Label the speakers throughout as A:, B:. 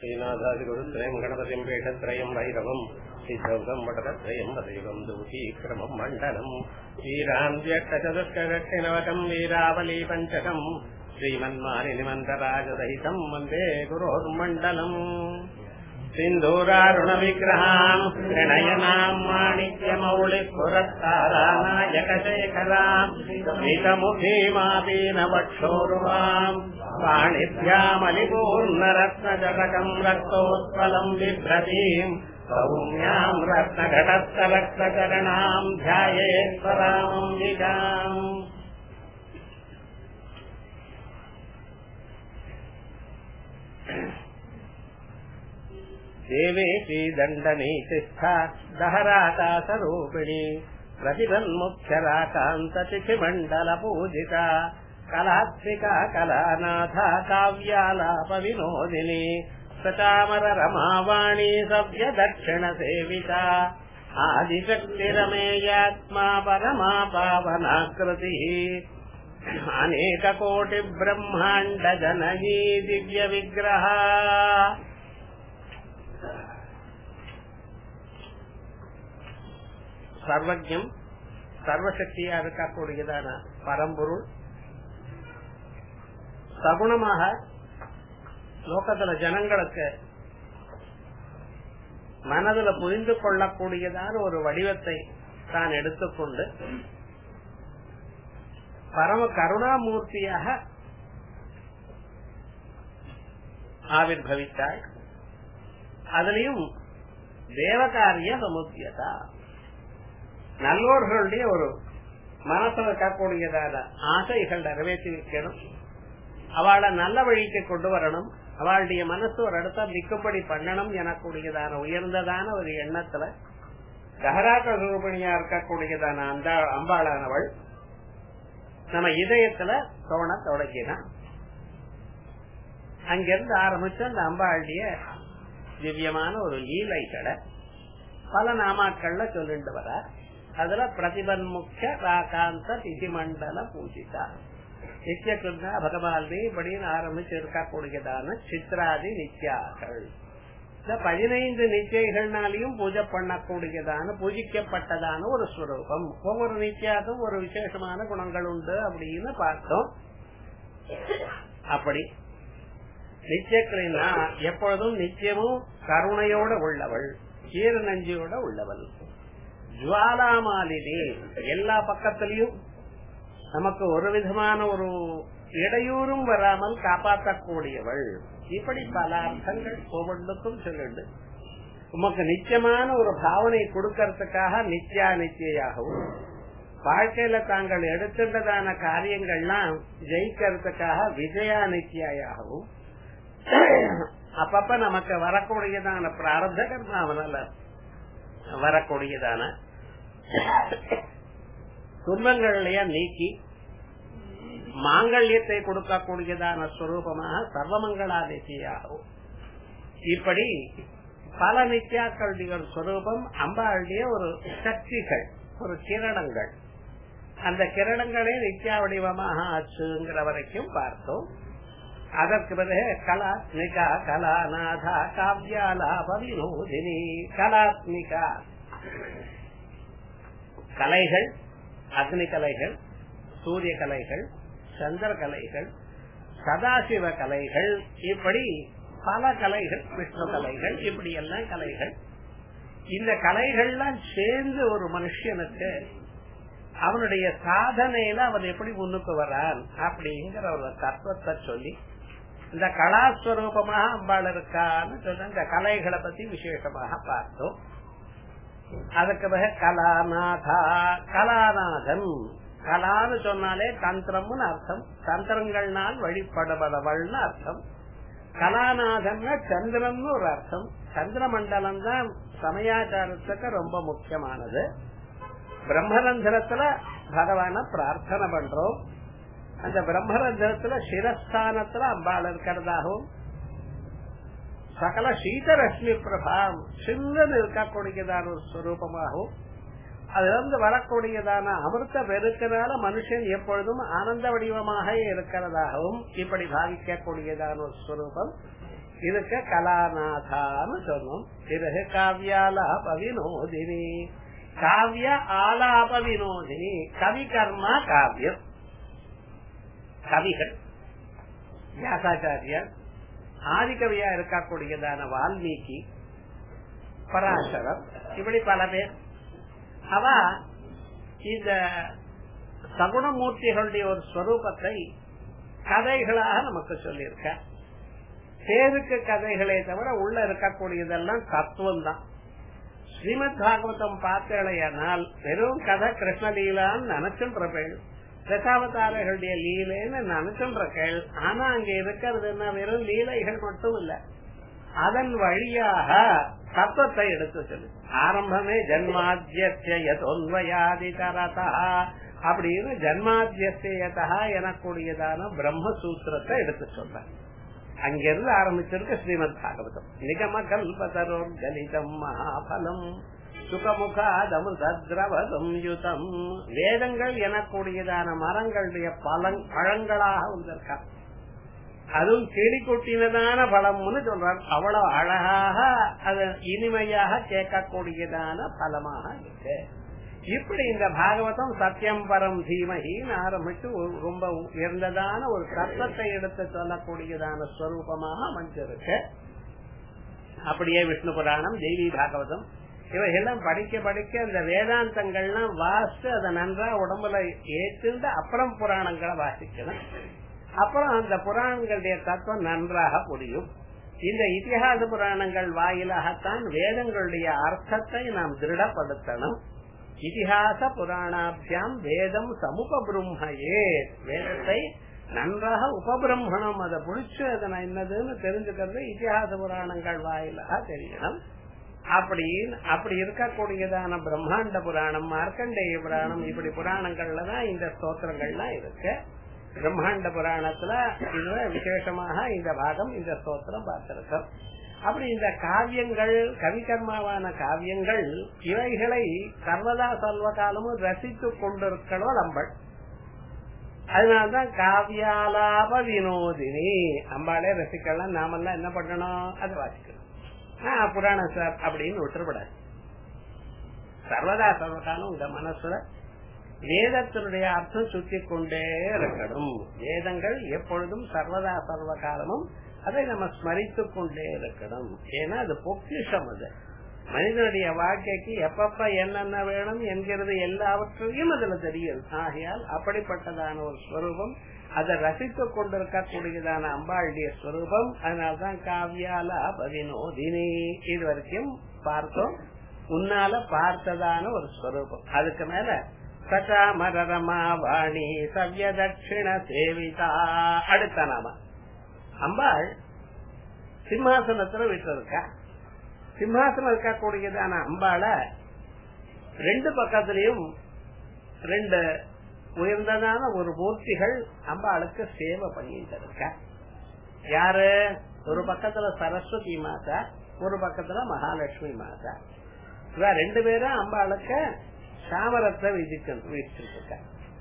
A: श्रीनाथादिगुरुत्रयम् गणपतिम् पीठत्रयम् भैरवम् सिद्धौकम् वटकत्रयम् वदैवम् दूतीक्रमम् मण्डलम् वीरान्त्यष्टचतुष्टदक्षिणवकम् वीरावली पञ्चकम् श्रीमन्मालिनिमन्तराजसहितम् वन्दे गुरोर्मण्डलम् सिन्धूरारुणविग्रहाम् प्रणयनाम् माणिक्यमौलिपुरस्तारानायकशेखराम् स्मितमुखीमादीनवक्षोरुवाम् पाणिभ्यामलिपूर्णरत्नजटकम् रक्तोत्पलम् बिभ्रतीम् सौम्याम् रत्नघटस्थरक्तचरणाम् ध्यायेश्वरामम्बिकाम् देवेशी दण्डनीतिष्ठा दहराकाशरूपिणी प्रतिबन्मुख्यराकान्ततिथिमण्डलपूजिता कलात्मिका कलानाथा काव्यालापविनोदिनी सचामररमावाणी सव्यदक्षिणसेविता आदिशक्तिरमेयात्मा परमा पावनाकृतिः अनेककोटिब्रह्माण्डजननी दिव्यविग्रहा சர்வஜம் சர்வசக்தியா இருக்கக்கூடியதான பரம்பொருள் சகுணமாக லோகத்துல ஜனங்களுக்கு மனதுல புரிந்து கொள்ளக்கூடியதான ஒரு வடிவத்தை தான் எடுத்துக்கொண்டு பரம கருணாமூர்த்தியாக ஆவிர்வவித்தாள் அதுலயும் தேவகாரிய சமுத்தியதா நல்லோர்களுடைய ஒரு மனசுல இருக்கக்கூடியதான ஆசைகள் நிறைவேற்றி வைக்கணும் அவளை நல்ல வழிக்கு கொண்டு வரணும் அவளுடைய மனசு ஒரு இடத்த நிக்கும்படி பண்ணணும் எனக்கூடியதான உயர்ந்ததான ஒரு எண்ணத்துல கஹராக்க ரூபணியா இருக்கக்கூடியதான அந்த அம்பாளானவள் நம்ம இதயத்துல தோண தொடங்கினான் அங்கிருந்து ஆரம்பிச்சு அந்த அம்பாளுடைய திவ்யமான ஒரு லீலைகளை பல நாமாக்கள்ல சொல்லிட்டு வர அதுல பிரதிபன்முக்கிய ராகாந்த திதிமண்டல பூஜிதா நித்தியகிருந்தா பகவான்வி இப்படின்னு ஆரம்பிச்சு இருக்கக்கூடியதான சித்ராதி நித்யாக்கள் இந்த பதினைந்து நிச்சயங்கள்னாலையும் பூஜை பண்ணக்கூடியதான பூஜிக்கப்பட்டதான ஒரு ஸ்வரூபம் ஒவ்வொரு நித்தியாக்கும் ஒரு விசேஷமான குணங்கள் உண்டு அப்படின்னு பார்த்தோம் அப்படி நித்தியக்களினா எப்பொழுதும் நித்தியமும் கருணையோட உள்ளவள் ஈர நஞ்சியோட உள்ளவள் ஜுவாலாமாலினி எல்லா பக்கத்திலையும் நமக்கு ஒரு விதமான ஒரு இடையூறும் வராமல் காப்பாற்றக்கூடியவள் இப்படி பல அர்த்தங்கள் ஒவ்வொன்றுக்கும் சொல்லுண்டு உமக்கு நிச்சயமான ஒரு பாவனை கொடுக்கறதுக்காக நித்யா நித்தியாகவும் வாழ்க்கையில தாங்கள் எடுத்துட்டதான காரியங்கள்லாம் ஜெயிக்கிறதுக்காக விஜயா நித்தியாகவும் அப்பப்ப நமக்கு வரக்கூடியதான பிராரத கர்மாவனால வரக்கூடியதான துன்பங்களைய நீக்கி மாங்கல்யத்தை கொடுக்கக்கூடியதான ஸ்வரூபமாக சர்வமங்களாதிசியாகும் இப்படி பல நித்யாக்களுடைய ஸ்வரூபம் அம்பாளுடைய ஒரு சக்திகள் ஒரு கிரணங்கள் அந்த கிரணங்களே நித்யா வடிவமாக ஆச்சுங்கிற வரைக்கும் பார்த்தோம் அதற்கு பிறகு கலாத்மிகா கலாநாதா காவ்யாலாப வினோதினி கலாத்மிகா கலைகள் அக்னி கலைகள் சூரிய கலைகள் சந்திர கலைகள் சதாசிவ கலைகள் இப்படி பல கலைகள் விஷ்ணு கலைகள் இப்படி எல்லாம் கலைகள் இந்த கலைகள்லாம் சேர்ந்து ஒரு மனுஷனுக்கு அவனுடைய சாதனையில அவன் எப்படி முன்னுக்கு வரான் அப்படிங்கிற ஒரு தத்துவத்தை சொல்லி இந்த கலாஸ்வரூபமாக அம்பாள் இருக்கான்னு சொன்ன இந்த கலைகளை பத்தி விசேஷமாக பார்த்தோம் அதுக்கு பிறகு கலாநாதா கலாநாதன் கலான்னு சொன்னாலே தந்திரம்னு அர்த்தம் தந்திரங்கள்னால் வழிபடுபவள்னு அர்த்தம் கலாநாதன் சந்திரன் ஒரு அர்த்தம் சந்திர மண்டலம் தான் சமயாச்சாரத்துக்கு ரொம்ப முக்கியமானது பிரம்மரந்திரத்துல பகவான பிரார்த்தனை பண்றோம் அந்த பிரம்மரந்திரத்துல சிரஸ்தானத்துல அம்பாள் இருக்கிறதாகவும் சகல சீதரஷ்மி பிரபாம் சின்னது இருக்கக்கூடியதான ஒரு ஸ்வரூபமாகவும் அதுல இருந்து வரக்கூடியதான அமிர்த பெருக்கினால மனுஷன் எப்பொழுதும் ஆனந்த வடிவமாக இருக்கிறதாகவும் இப்படி பாவிக்கக்கூடியதான ஒரு ஸ்வரூபம் இதுக்கு கலாநாதான்னு சொன்னோம் பிறகு காவியாலாப வினோதினி காவிய ஆலாப வினோதினி கவி கர்மா காவியம் கவிகள் வியாசாச்சாரியர் ஆதிகவியா இருக்கக்கூடியதான வால்மீகி பராசரம் இப்படி பல பேர் அவ இந்த சகுணமூர்த்திகளுடைய ஒரு ஸ்வரூபத்தை கதைகளாக நமக்கு சொல்லியிருக்க பேருக்கு கதைகளே தவிர உள்ள இருக்கக்கூடியதெல்லாம் தத்துவம் தான் ஸ்ரீமத் பாகவதம் பார்த்தேளையானால் வெறும் கதை கிருஷ்ணலீலான்னு நினைச்சுன்ற பேள் தசாவதாரர்களுடைய லீலைன்னு நினைச்சுன்ற கேள் ஆனா அங்க இருக்கிறது என்ன வெறும் லீலைகள் மட்டும் இல்ல அதன் வழியாக தத்துவத்தை எடுத்து சொல்லு ஆரம்பமே ஜன்மாத்தியொன்வயாதி தரதா அப்படின்னு ஜன்மாத்தியத்தா எனக்கூடியதான பிரம்மசூத்திரத்தை எடுத்து சொல்ற அங்கிருந்து ஆரம்பிச்சிருக்க ஸ்ரீமத் பாகவதம் நிகம கல்பதரோர் கலிதம் மகாபலம் சுகமுகாதமுதிரவதம் யுதம் வேதங்கள் எனக்கூடியதான மரங்களுடைய பழங் பழங்களாக வந்திருக்கா அதுவும் செடி கொட்டினதான பழம்னு சொல்றார் அவ்வளவு அழகாக அது இனிமையாக கேட்கக்கூடியதான பலமாக இருக்கு இப்படி இந்த பாகவதம் சத்தியம் பரம் தீமகின்னு ஆரம்பிச்சு ரொம்ப உயர்ந்ததான ஒரு தத்துவத்தை எடுத்து சொல்லக்கூடியதான ஸ்வரூபமாக அமைஞ்சிருக்கு அப்படியே விஷ்ணு புராணம் தேவி பாகவதம் இவைகள்லாம் படிக்க படிக்க அந்த வேதாந்தங்கள்லாம் வாசித்து அதை நன்றா உடம்புல ஏற்றுண்டு அப்புறம் புராணங்களை வாசிக்கணும் அப்புறம் அந்த புராணங்களுடைய தத்துவம் நன்றாக புரியும் இந்த இத்திஹாச புராணங்கள் வாயிலாகத்தான் வேதங்களுடைய அர்த்தத்தை நாம் திருடப்படுத்தணும் இதிகாச புராணாபியாம் வேதம் சமுபபிரம்மையே வேதத்தை நன்றாக உபபிரம்மணம் அதை புடிச்சு அதனை என்னதுன்னு தெரிஞ்சுக்கிறது இத்திஹாச புராணங்கள் வாயிலாக தெரியணும் அப்படின்னு அப்படி இருக்கக்கூடியதான பிரம்மாண்ட புராணம் மார்க்கண்டேய புராணம் இப்படி புராணங்கள்ல தான் இந்த ஸ்தோத்திரங்கள்லாம் இருக்கு பிரம்மாண்ட புராணத்துல இதுல விசேஷமாக இந்த பாகம் இந்த ஸ்தோத்திரம் பார்த்திருக்கோம் அப்படி இந்த காவியங்கள் கவிகர்மாவான காவியங்கள் இவைகளை சர்வதா சர்வ காலமும் ரசித்துக் கொண்டிருக்கணும் நம்பள் அதனால்தான் காவியாலாப வினோதினி அம்பாளே ரசிக்கலாம் நாமெல்லாம் என்ன பண்ணணும் அதை வாசிக்கணும் ஆஹ் புராணம் சார் அப்படின்னு விட்டுறப்படாது சர்வதா சர்வகாலம் உங்க மனசுல வேதத்தினுடைய அர்த்தம் சுத்தி கொண்டே இருக்கணும் வேதங்கள் எப்பொழுதும் சர்வதா சர்வ காலமும் அதை நம்ம ஸ்மரித்து கொண்டே இருக்கணும் ஏன்னா அது பொக்கிஷம் அது மனிதனுடைய வாழ்க்கைக்கு எப்பப்ப என்னென்ன வேணும் என்கிறது எல்லாவற்றையும் அதுல தெரியும் ஆகையால் அப்படிப்பட்டதான ஒரு ஸ்வரூபம் அதை ரசித்துக் கொண்டிருக்கக்கூடியதான அம்பாளுடைய ஸ்வரூபம் அதனால்தான் காவியால பதினோதினி இது வரைக்கும் பார்த்தோம் உன்னால பார்த்ததான ஒரு ஸ்வரூபம் அதுக்கு மேல சகாமரமா வாணி சவ்ய தட்சிண சேவிதா அடுத்த நாம அம்பாள் சிம்மாசனத்துல விட்டிருக்கா சிம்மாசனம் இருக்கக்கூடியதான அம்பாள ரெண்டு பக்கத்திலையும் ரெண்டு உயர்ந்ததான ஒரு மூர்த்திகள் அம்பாளுக்கு சேவை பண்ணிட்டு இருக்க யாரு ஒரு பக்கத்துல சரஸ்வதி மாதா ஒரு பக்கத்துல மகாலட்சுமி மாதா இவ ரெண்டு பேரும் அம்பாளுக்கு சாமரத்தை விதிச்சு விதிச்சிருக்க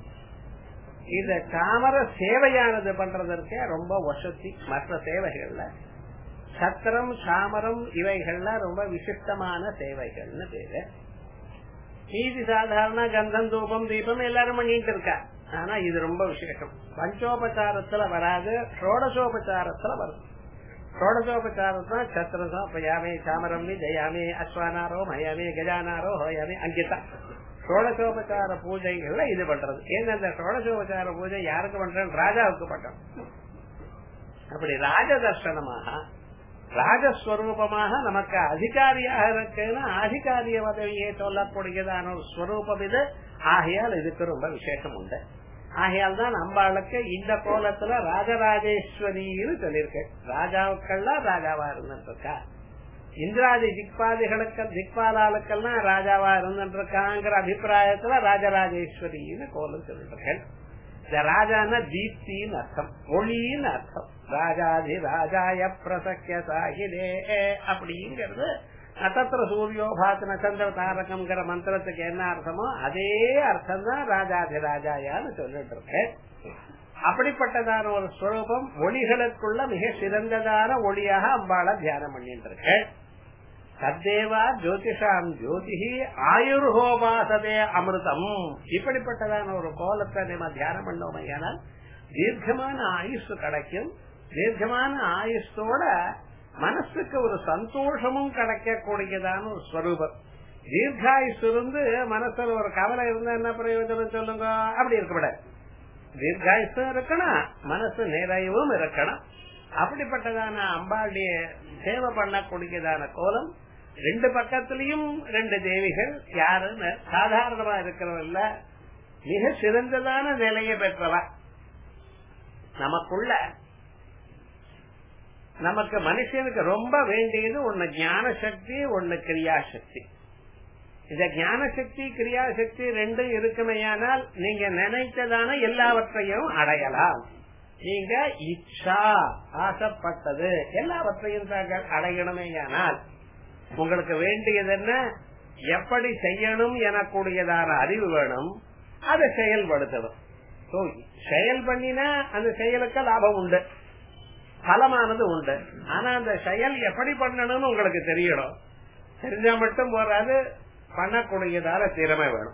A: இந்த சாமர சேவையானது பண்றதற்கே ரொம்ப வசதி மற்ற சேவைகள்ல சத்திரம் சாமரம் இவைகள்ல ரொம்ப விசிஷ்டமான சேவைகள்னு பேரு மீதி சாதாரண கந்தம் தூபம் தீபம் எல்லாரும் பண்ணிட்டு இருக்கா ஆனா இது ரொம்ப விசேஷம் பஞ்சோபச்சாரத்துல வராது ஷோடசோபச்சாரத்துல வரும் ஷோடசோபச்சாரத்துல சத்திரசம் பயாமே சாமரம் ஜெயாமே அஸ்வானாரோ மயாமே கஜானாரோ ஹோயாமே அங்கிதான் ஷோடசோபச்சார பூஜைகள்ல இது பண்றது ஏன்னா இந்த ஷோடசோபச்சார பூஜை யாருக்கு பண்றேன் ராஜாவுக்கு பண்றோம் அப்படி ராஜ தர்சனமாக ராஜஸ்வரூபமாக நமக்கு அதிகாரியாக இருக்குன்னு ஆதிகாரிய பதவியை சொல்லக்கூடியதான ஒரு ஸ்வரூபம் இது ஆகையால் இதுக்கு ரொம்ப விசேஷம் உண்டு ஆகையால் தான் அம்பாளுக்கு இந்த கோலத்துல ராஜராஜேஸ்வரின்னு சொல்லியிருக்கு ராஜாவுக்கெல்லாம் ராஜாவா இருந்துட்டு இருக்கா இந்திராதி திக்பாதிகளுக்கு திக்பாலாளுக்கெல்லாம் ராஜாவா இருந்துட்டு இருக்காங்கிற அபிப்பிராயத்துல ராஜராஜேஸ்வரின்னு கோலம் சொல்லிட்டு இருக்கேன் இந்த ராஜான தீப்தின்னு அர்த்தம் ஒளின்னு அர்த்தம் ராஜாதி ராஜாய பிரசக்கிய சாகிதே அப்படிங்கிறது நட்சத்திர சூரியோபாசன சந்திர தாரகம்ங்கிற மந்திரத்துக்கு என்ன அர்த்தமோ அதே அர்த்தம் தான் ராஜாதி ராஜாயான்னு சொல்லிட்டு இருக்கேன் அப்படிப்பட்டதான ஒரு ஸ்வரூபம் ஒளிகளுக்குள்ள மிக சிறந்ததான ஒளியாக அம்பாள தியானம் பண்ணிட்டு இருக்க சத்தேவா ஜோதிஷாம் ஜோதிஹி ஆயுர்ஹோபாசதே அமிர்தம் இப்படிப்பட்டதான ஒரு கோலத்தை நம்ம தியானம் பண்ணோம் ஏனால் தீர்க்கமான ஆயுஷ் கிடைக்கும் தீர்க்கமான ஆயுஷோட மனசுக்கு ஒரு சந்தோஷமும் கிடைக்கக்கூடியதான ஒரு ஸ்வரூபம் தீர்காயுஷ் இருந்து மனசுல ஒரு கவலை இருந்தா என்ன பிரயோஜனம் சொல்லுங்க அப்படி இருக்கக்கூடாது தீர்காயுஷம் இருக்கணும் மனசு நிறைவும் இருக்கணும் அப்படிப்பட்டதான அம்பாளுடைய சேவை பண்ணக்கூடியதான கோலம் ரெண்டு பக்கத்திலையும் ரெண்டு தேவிகள் யாருன்னு சாதாரணமா இருக்கிறவல்ல மிக சிறந்ததான நிலையை பெற்றவ நமக்குள்ள நமக்கு மனுஷனுக்கு ரொம்ப வேண்டியது ஒண்ணு ஞான சக்தி ஒண்ணு கிரியா சக்தி இந்த ஞான சக்தி கிரியா சக்தி ரெண்டும் இருக்குமையானால் நீங்க நினைத்ததான எல்லாவற்றையும் அடையலாம் நீங்க இச்சா ஆசைப்பட்டது எல்லாவற்றையும் தாங்கள் அடையணுமேயானால் உங்களுக்கு வேண்டியது என்ன எப்படி செய்யணும் எனக்கூடியதான அறிவு வேணும் அதை செயல்படுத்தணும் செயல் பண்ணினா அந்த செயலுக்கு லாபம் உண்டு பலமானது உண்டு ஆனா அந்த செயல் எப்படி பண்ணணும்னு உங்களுக்கு தெரியணும் தெரிஞ்சா மட்டும் போறாது பண்ணக்கூடியதால திறமை வேணும்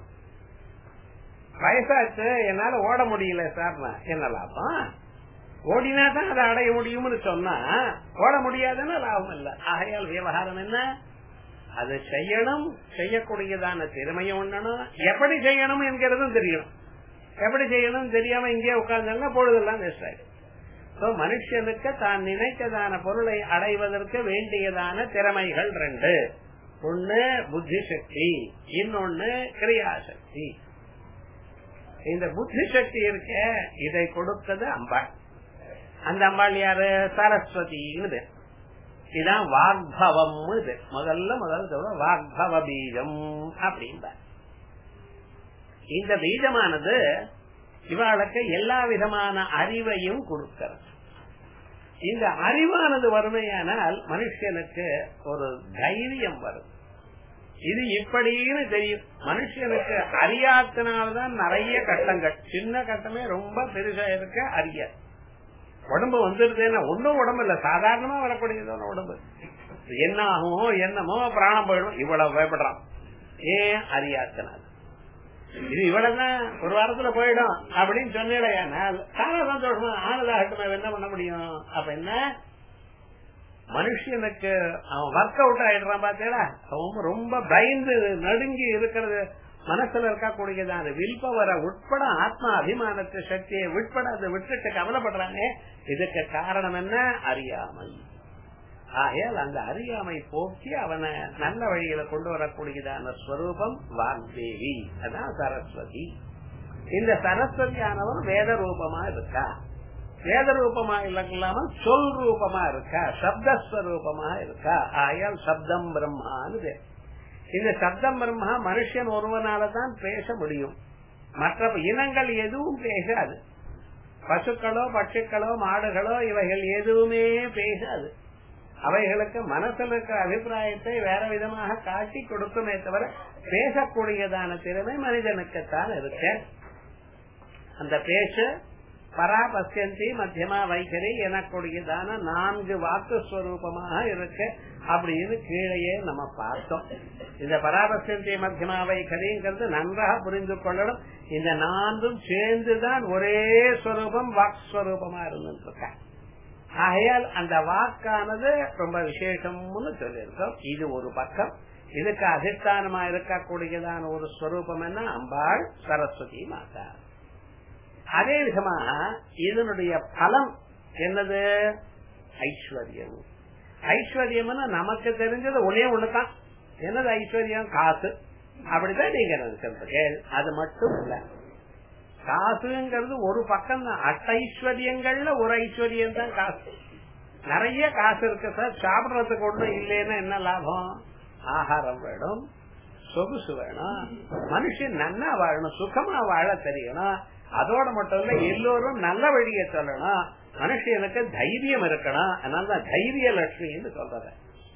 A: வயசாச்சு என்னால ஓட முடியல சார் என்ன லாபம் ஓடினா தான் அதை அடைய முடியும்னு சொன்னா ஓட முடியாதுன்னு லாபம் இல்ல ஆகையால் விவகாரம் என்ன அது செய்யணும் செய்யக்கூடியதான திறமையும் உண்ணணும் எப்படி செய்யணும் என்கிறதும் தெரியணும் எப்படி செய்யணும் தெரியாம இங்கே உட்கார்ந்தா பொழுதெல்லாம் வேஸ்ட் ஆயிடும் மனுஷனுக்கு தான் நினைத்ததான பொருளை அடைவதற்கு வேண்டியதான திறமைகள் ரெண்டு ஒண்ணு புத்தி சக்தி இன்னொன்னு கிரியாசக்தி இந்த புத்தி சக்தி இருக்க இதை கொடுத்தது அம்பாள் அந்த அம்பாள் யாரு சரஸ்வதின்னு இதான் வாக்பவம் முதல்ல முதல்ல சொல்ற வாக்பவ பீஜம் அப்படின்ப இந்த பீஜமானது இவாளுக்கு எல்லா விதமான அறிவையும் கொடுக்கிறது இந்த அறிவானது வறுமையானால் மனுஷனுக்கு ஒரு தைரியம் வரும் இது இப்படின்னு தெரியும் மனுஷனுக்கு அறியாத்தினால்தான் நிறைய கட்டங்கள் சின்ன கட்டமே ரொம்ப பெருசா இருக்க அறிய உடம்பு வந்துருதுன்னா ஒன்னும் உடம்பு இல்ல சாதாரணமா வரக்கூடியதான உடம்பு என்ன ஆகுமோ என்னமோ பிராணம் போயிடும் இவ்வளவு பயப்படுறான் ஏன் அறியாத்தினால் இது இவ்வளவுதான் ஒரு வாரத்துல போயிடும் அப்படின்னு சொன்னேன் சாரா சந்தோஷமா ஆனதாகட்டும் என்ன பண்ண முடியும் அப்ப என்ன மனுஷனுக்கு அவன் ஒர்க் அவுட் ஆயிடுறான் பாத்தீங்களா அவன் ரொம்ப பயந்து நடுங்கி இருக்கிறது மனசுல இருக்கக்கூடியதான வில்பவரை உட்பட ஆத்மா அபிமானத்தை சக்தியை உட்பட அதை விட்டுட்டு கவலைப்படுறாங்க இதுக்கு காரணம் என்ன அறியாமை ஆகையால் அந்த அறியாமை போக்கி அவனை நல்ல வழியில கொண்டு வரக்கூடியதான ஸ்வரூபம் வாக்தேவி அதான் சரஸ்வதி இந்த சரஸ்வதியானவர் வேத ரூபமா இருக்கா வேத ரூபமா இல்லாம சொல் ரூபமா இருக்கா சப்தஸ்வரூபமா இருக்கா ஆயால் சப்தம் பிரம்மான்னு இந்த சப்தம் பிரம்மா மனுஷன் ஒருவனாலதான் பேச முடியும் மற்ற இனங்கள் எதுவும் பேசாது பசுக்களோ பட்சிகளோ மாடுகளோ இவைகள் எதுவுமே பேசாது அவைகளுக்கு மனசுல இருக்கிற அபிப்பிராயத்தை வேற விதமாக காட்டி கொடுக்குமே தவிர பேசக்கூடியதான திறமை மனிதனுக்குத்தான் இருக்கு அந்த பேச்சு பராபசியந்தி மத்தியமா வைகரி எனக்கூடியதான நான்கு வாக்கு ஸ்வரூபமாக இருக்கு அப்படின்னு கீழே நம்ம பார்த்தோம் இந்த பராபசியந்தி மத்தியமா வைகரிங்கிறது நன்றாக புரிந்து கொள்ளணும் இந்த நான்கும் சேர்ந்துதான் ஒரே ஸ்வரூபம் வாக் ஸ்வரூபமா இருந்துட்டு இருக்க ஆகையால் அந்த வாக்கானது ரொம்ப விசேஷம்னு சொல்லியிருக்கோம் இது ஒரு பக்கம் இதுக்கு அதிஷ்டானமா இருக்கக்கூடியதான ஒரு ஸ்வரூபம் என்ன அம்பாள் சரஸ்வதி மாதா அதே விதமா இதனுடைய பலம் என்னது ஐஸ்வர்யம் ஐஸ்வர்யம்னு நமக்கு தெரிஞ்சது ஒன்னே ஒண்ணுதான் என்னது ஐஸ்வர்யம் காசு அப்படிதான் நீங்க நினைச்சிருக்க அது மட்டும் இல்ல காசுங்கிறது ஒரு பக்கம் தான் அட்டைஸ்வரியங்கள்ல ஒரு ஐஸ்வர்யம் தான் காசு நிறைய காசு இருக்கு சார் சாப்பிடறதுக்கு ஒண்ணும் இல்லைன்னா என்ன லாபம் ஆகாரம் வேணும் சொகுசு வேணும் மனுஷன் நன்னா வாழணும் சுகமா வாழ தெரியணும் அதோட மட்டும் இல்ல எல்லோரும் நல்ல வழிய சொல்லணும் மனுஷனுக்கு தைரியம் இருக்கணும் அதனாலதான் தைரிய லட்சுமின்னு சொல்றது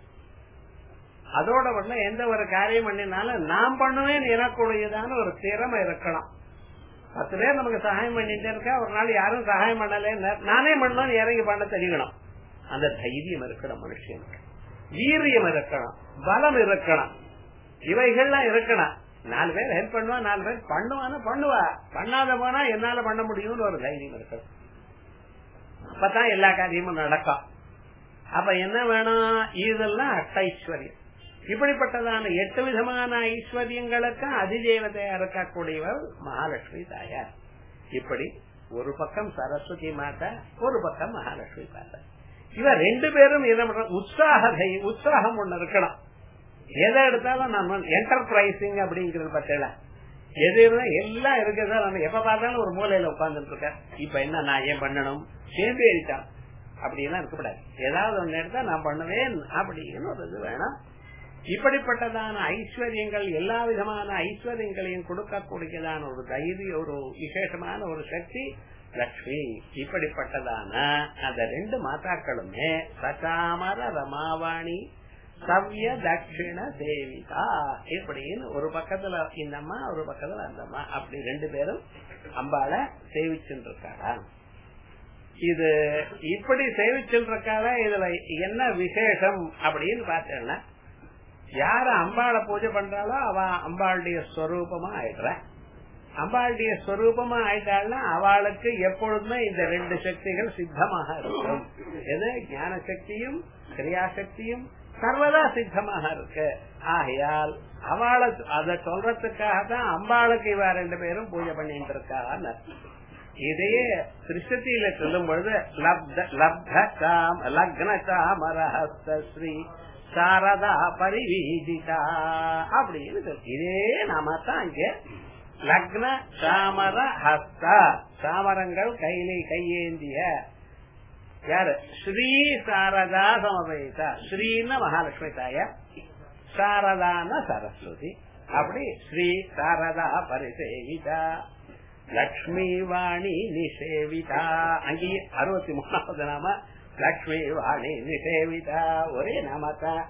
A: அதோட மட்டும் எந்த ஒரு காரியம் பண்ணினாலும் நான் பண்ணுவேன் எனக்குடையதான ஒரு திறமை இருக்கணும் பத்து பேர் நமக்கு சகாயம் பண்ணிட்டே இருக்கா ஒரு நாள் யாரும் சகாயம் பண்ணல நானே பண்ணணும் இறங்கி பண்ண தெரியணும் அந்த தைரியம் இருக்கணும் மனுஷனுக்கு வீரியம் இருக்கணும் பலம் இருக்கணும் இவைகள்லாம் இருக்கணும் நாலு பேர் ஹெல்ப் பண்ணுவா நாலு பேர் பண்ணுவான்னு பண்ணுவா பண்ணாத போனா என்னால பண்ண முடியும்னு ஒரு தைரியம் இருக்கணும் அப்பதான் எல்லா காரியமும் நடக்கும் அப்ப என்ன வேணும் இதெல்லாம் அஷ்டைஸ்வர்யம் இப்படிப்பட்டதான எட்டு விதமான ஐஸ்வர்யங்களுக்கு அதிதேவதையா இருக்கக்கூடியவர் மகாலட்சுமி தாயார் இப்படி ஒரு பக்கம் சரஸ்வதி மாதா ஒரு பக்கம் மகாலட்சுமி மாதா இவ ரெண்டு பேரும் என்ன பண்ற உற்சாக உற்சாகம் ஒண்ணு இருக்கணும் எதை எடுத்தாலும் நம்ம என்டர்பிரைசிங் அப்படிங்கிறது பத்தில எது இருந்தா எல்லாம் இருக்கிறதா நம்ம எப்ப பார்த்தாலும் ஒரு மூலையில உட்கார்ந்துட்டு இருக்க இப்ப என்ன நான் ஏன் பண்ணணும் சேம்பேறிட்டான் அப்படி எல்லாம் இருக்கக்கூடாது ஏதாவது ஒண்ணு எடுத்தா நான் பண்ணுவேன் அப்படின்னு ஒரு இது வேணாம் இப்படிப்பட்டதான ஐஸ்வர்யங்கள் எல்லா விதமான ஐஸ்வர்யங்களையும் கொடுக்கக்கூடியதான ஒரு தைரிய ஒரு விசேஷமான ஒரு சக்தி லட்சுமி இப்படிப்பட்டதான அந்த ரெண்டு மாதாக்களுமே சச்சாமர ரமாவாணி சவ்ய தட்சிண சேவிதா இப்படின்னு ஒரு பக்கத்துல இந்த அம்மா ஒரு பக்கத்துல அந்த அம்மா அப்படி ரெண்டு பேரும் அம்பாள சேவிச்சுட்டு இருக்காரா இது இப்படி சேவிச்சுட்டு இருக்காரா இதுல என்ன விசேஷம் அப்படின்னு பார்த்தேன்னா யார அம்பாளை பூஜை பண்றாளோ அவ அம்பாளுடைய ஸ்வரூபமா ஆயிடுற அம்பாளுடைய ஸ்வரூபமா ஆயிட்டாள்னா அவளுக்கு எப்பொழுதுமே இந்த ரெண்டு சக்திகள் சித்தமாக இருக்கும் எது ஞான சக்தியும் கிரியாசக்தியும் சர்வதா சித்தமாக இருக்கு ஆகையால் அவளை அதை சொல்றதுக்காக தான் அம்பாளுக்கு இவ ரெண்டு பேரும் பூஜை பண்ணிட்டு இருக்காங்க இதையே திருஷ்டியில சொல்லும் பொழுது லக்ன காமரஹஸ்த ஸ்ரீ சாரதா பரிவீதிதா அப்படின்னு சொல்லு இதே நாம தான் இங்க லக்ன சாமர ஹஸ்த சாமரங்கள் கையிலே கையேந்திய யாரு ஸ்ரீ சாரதா சமபயிதா ஸ்ரீன மகாலட்சுமி தாய சாரதான சரஸ்வதி அப்படி ஸ்ரீ சாரதா பரிசேவிதா லக்ஷ்மி வாணி நிஷேவிதா அங்கேயே அறுபத்தி மூணாவது நாம லக்ஷ்மி வாணி நிஷேவிதா ஒரே நாமத்தான்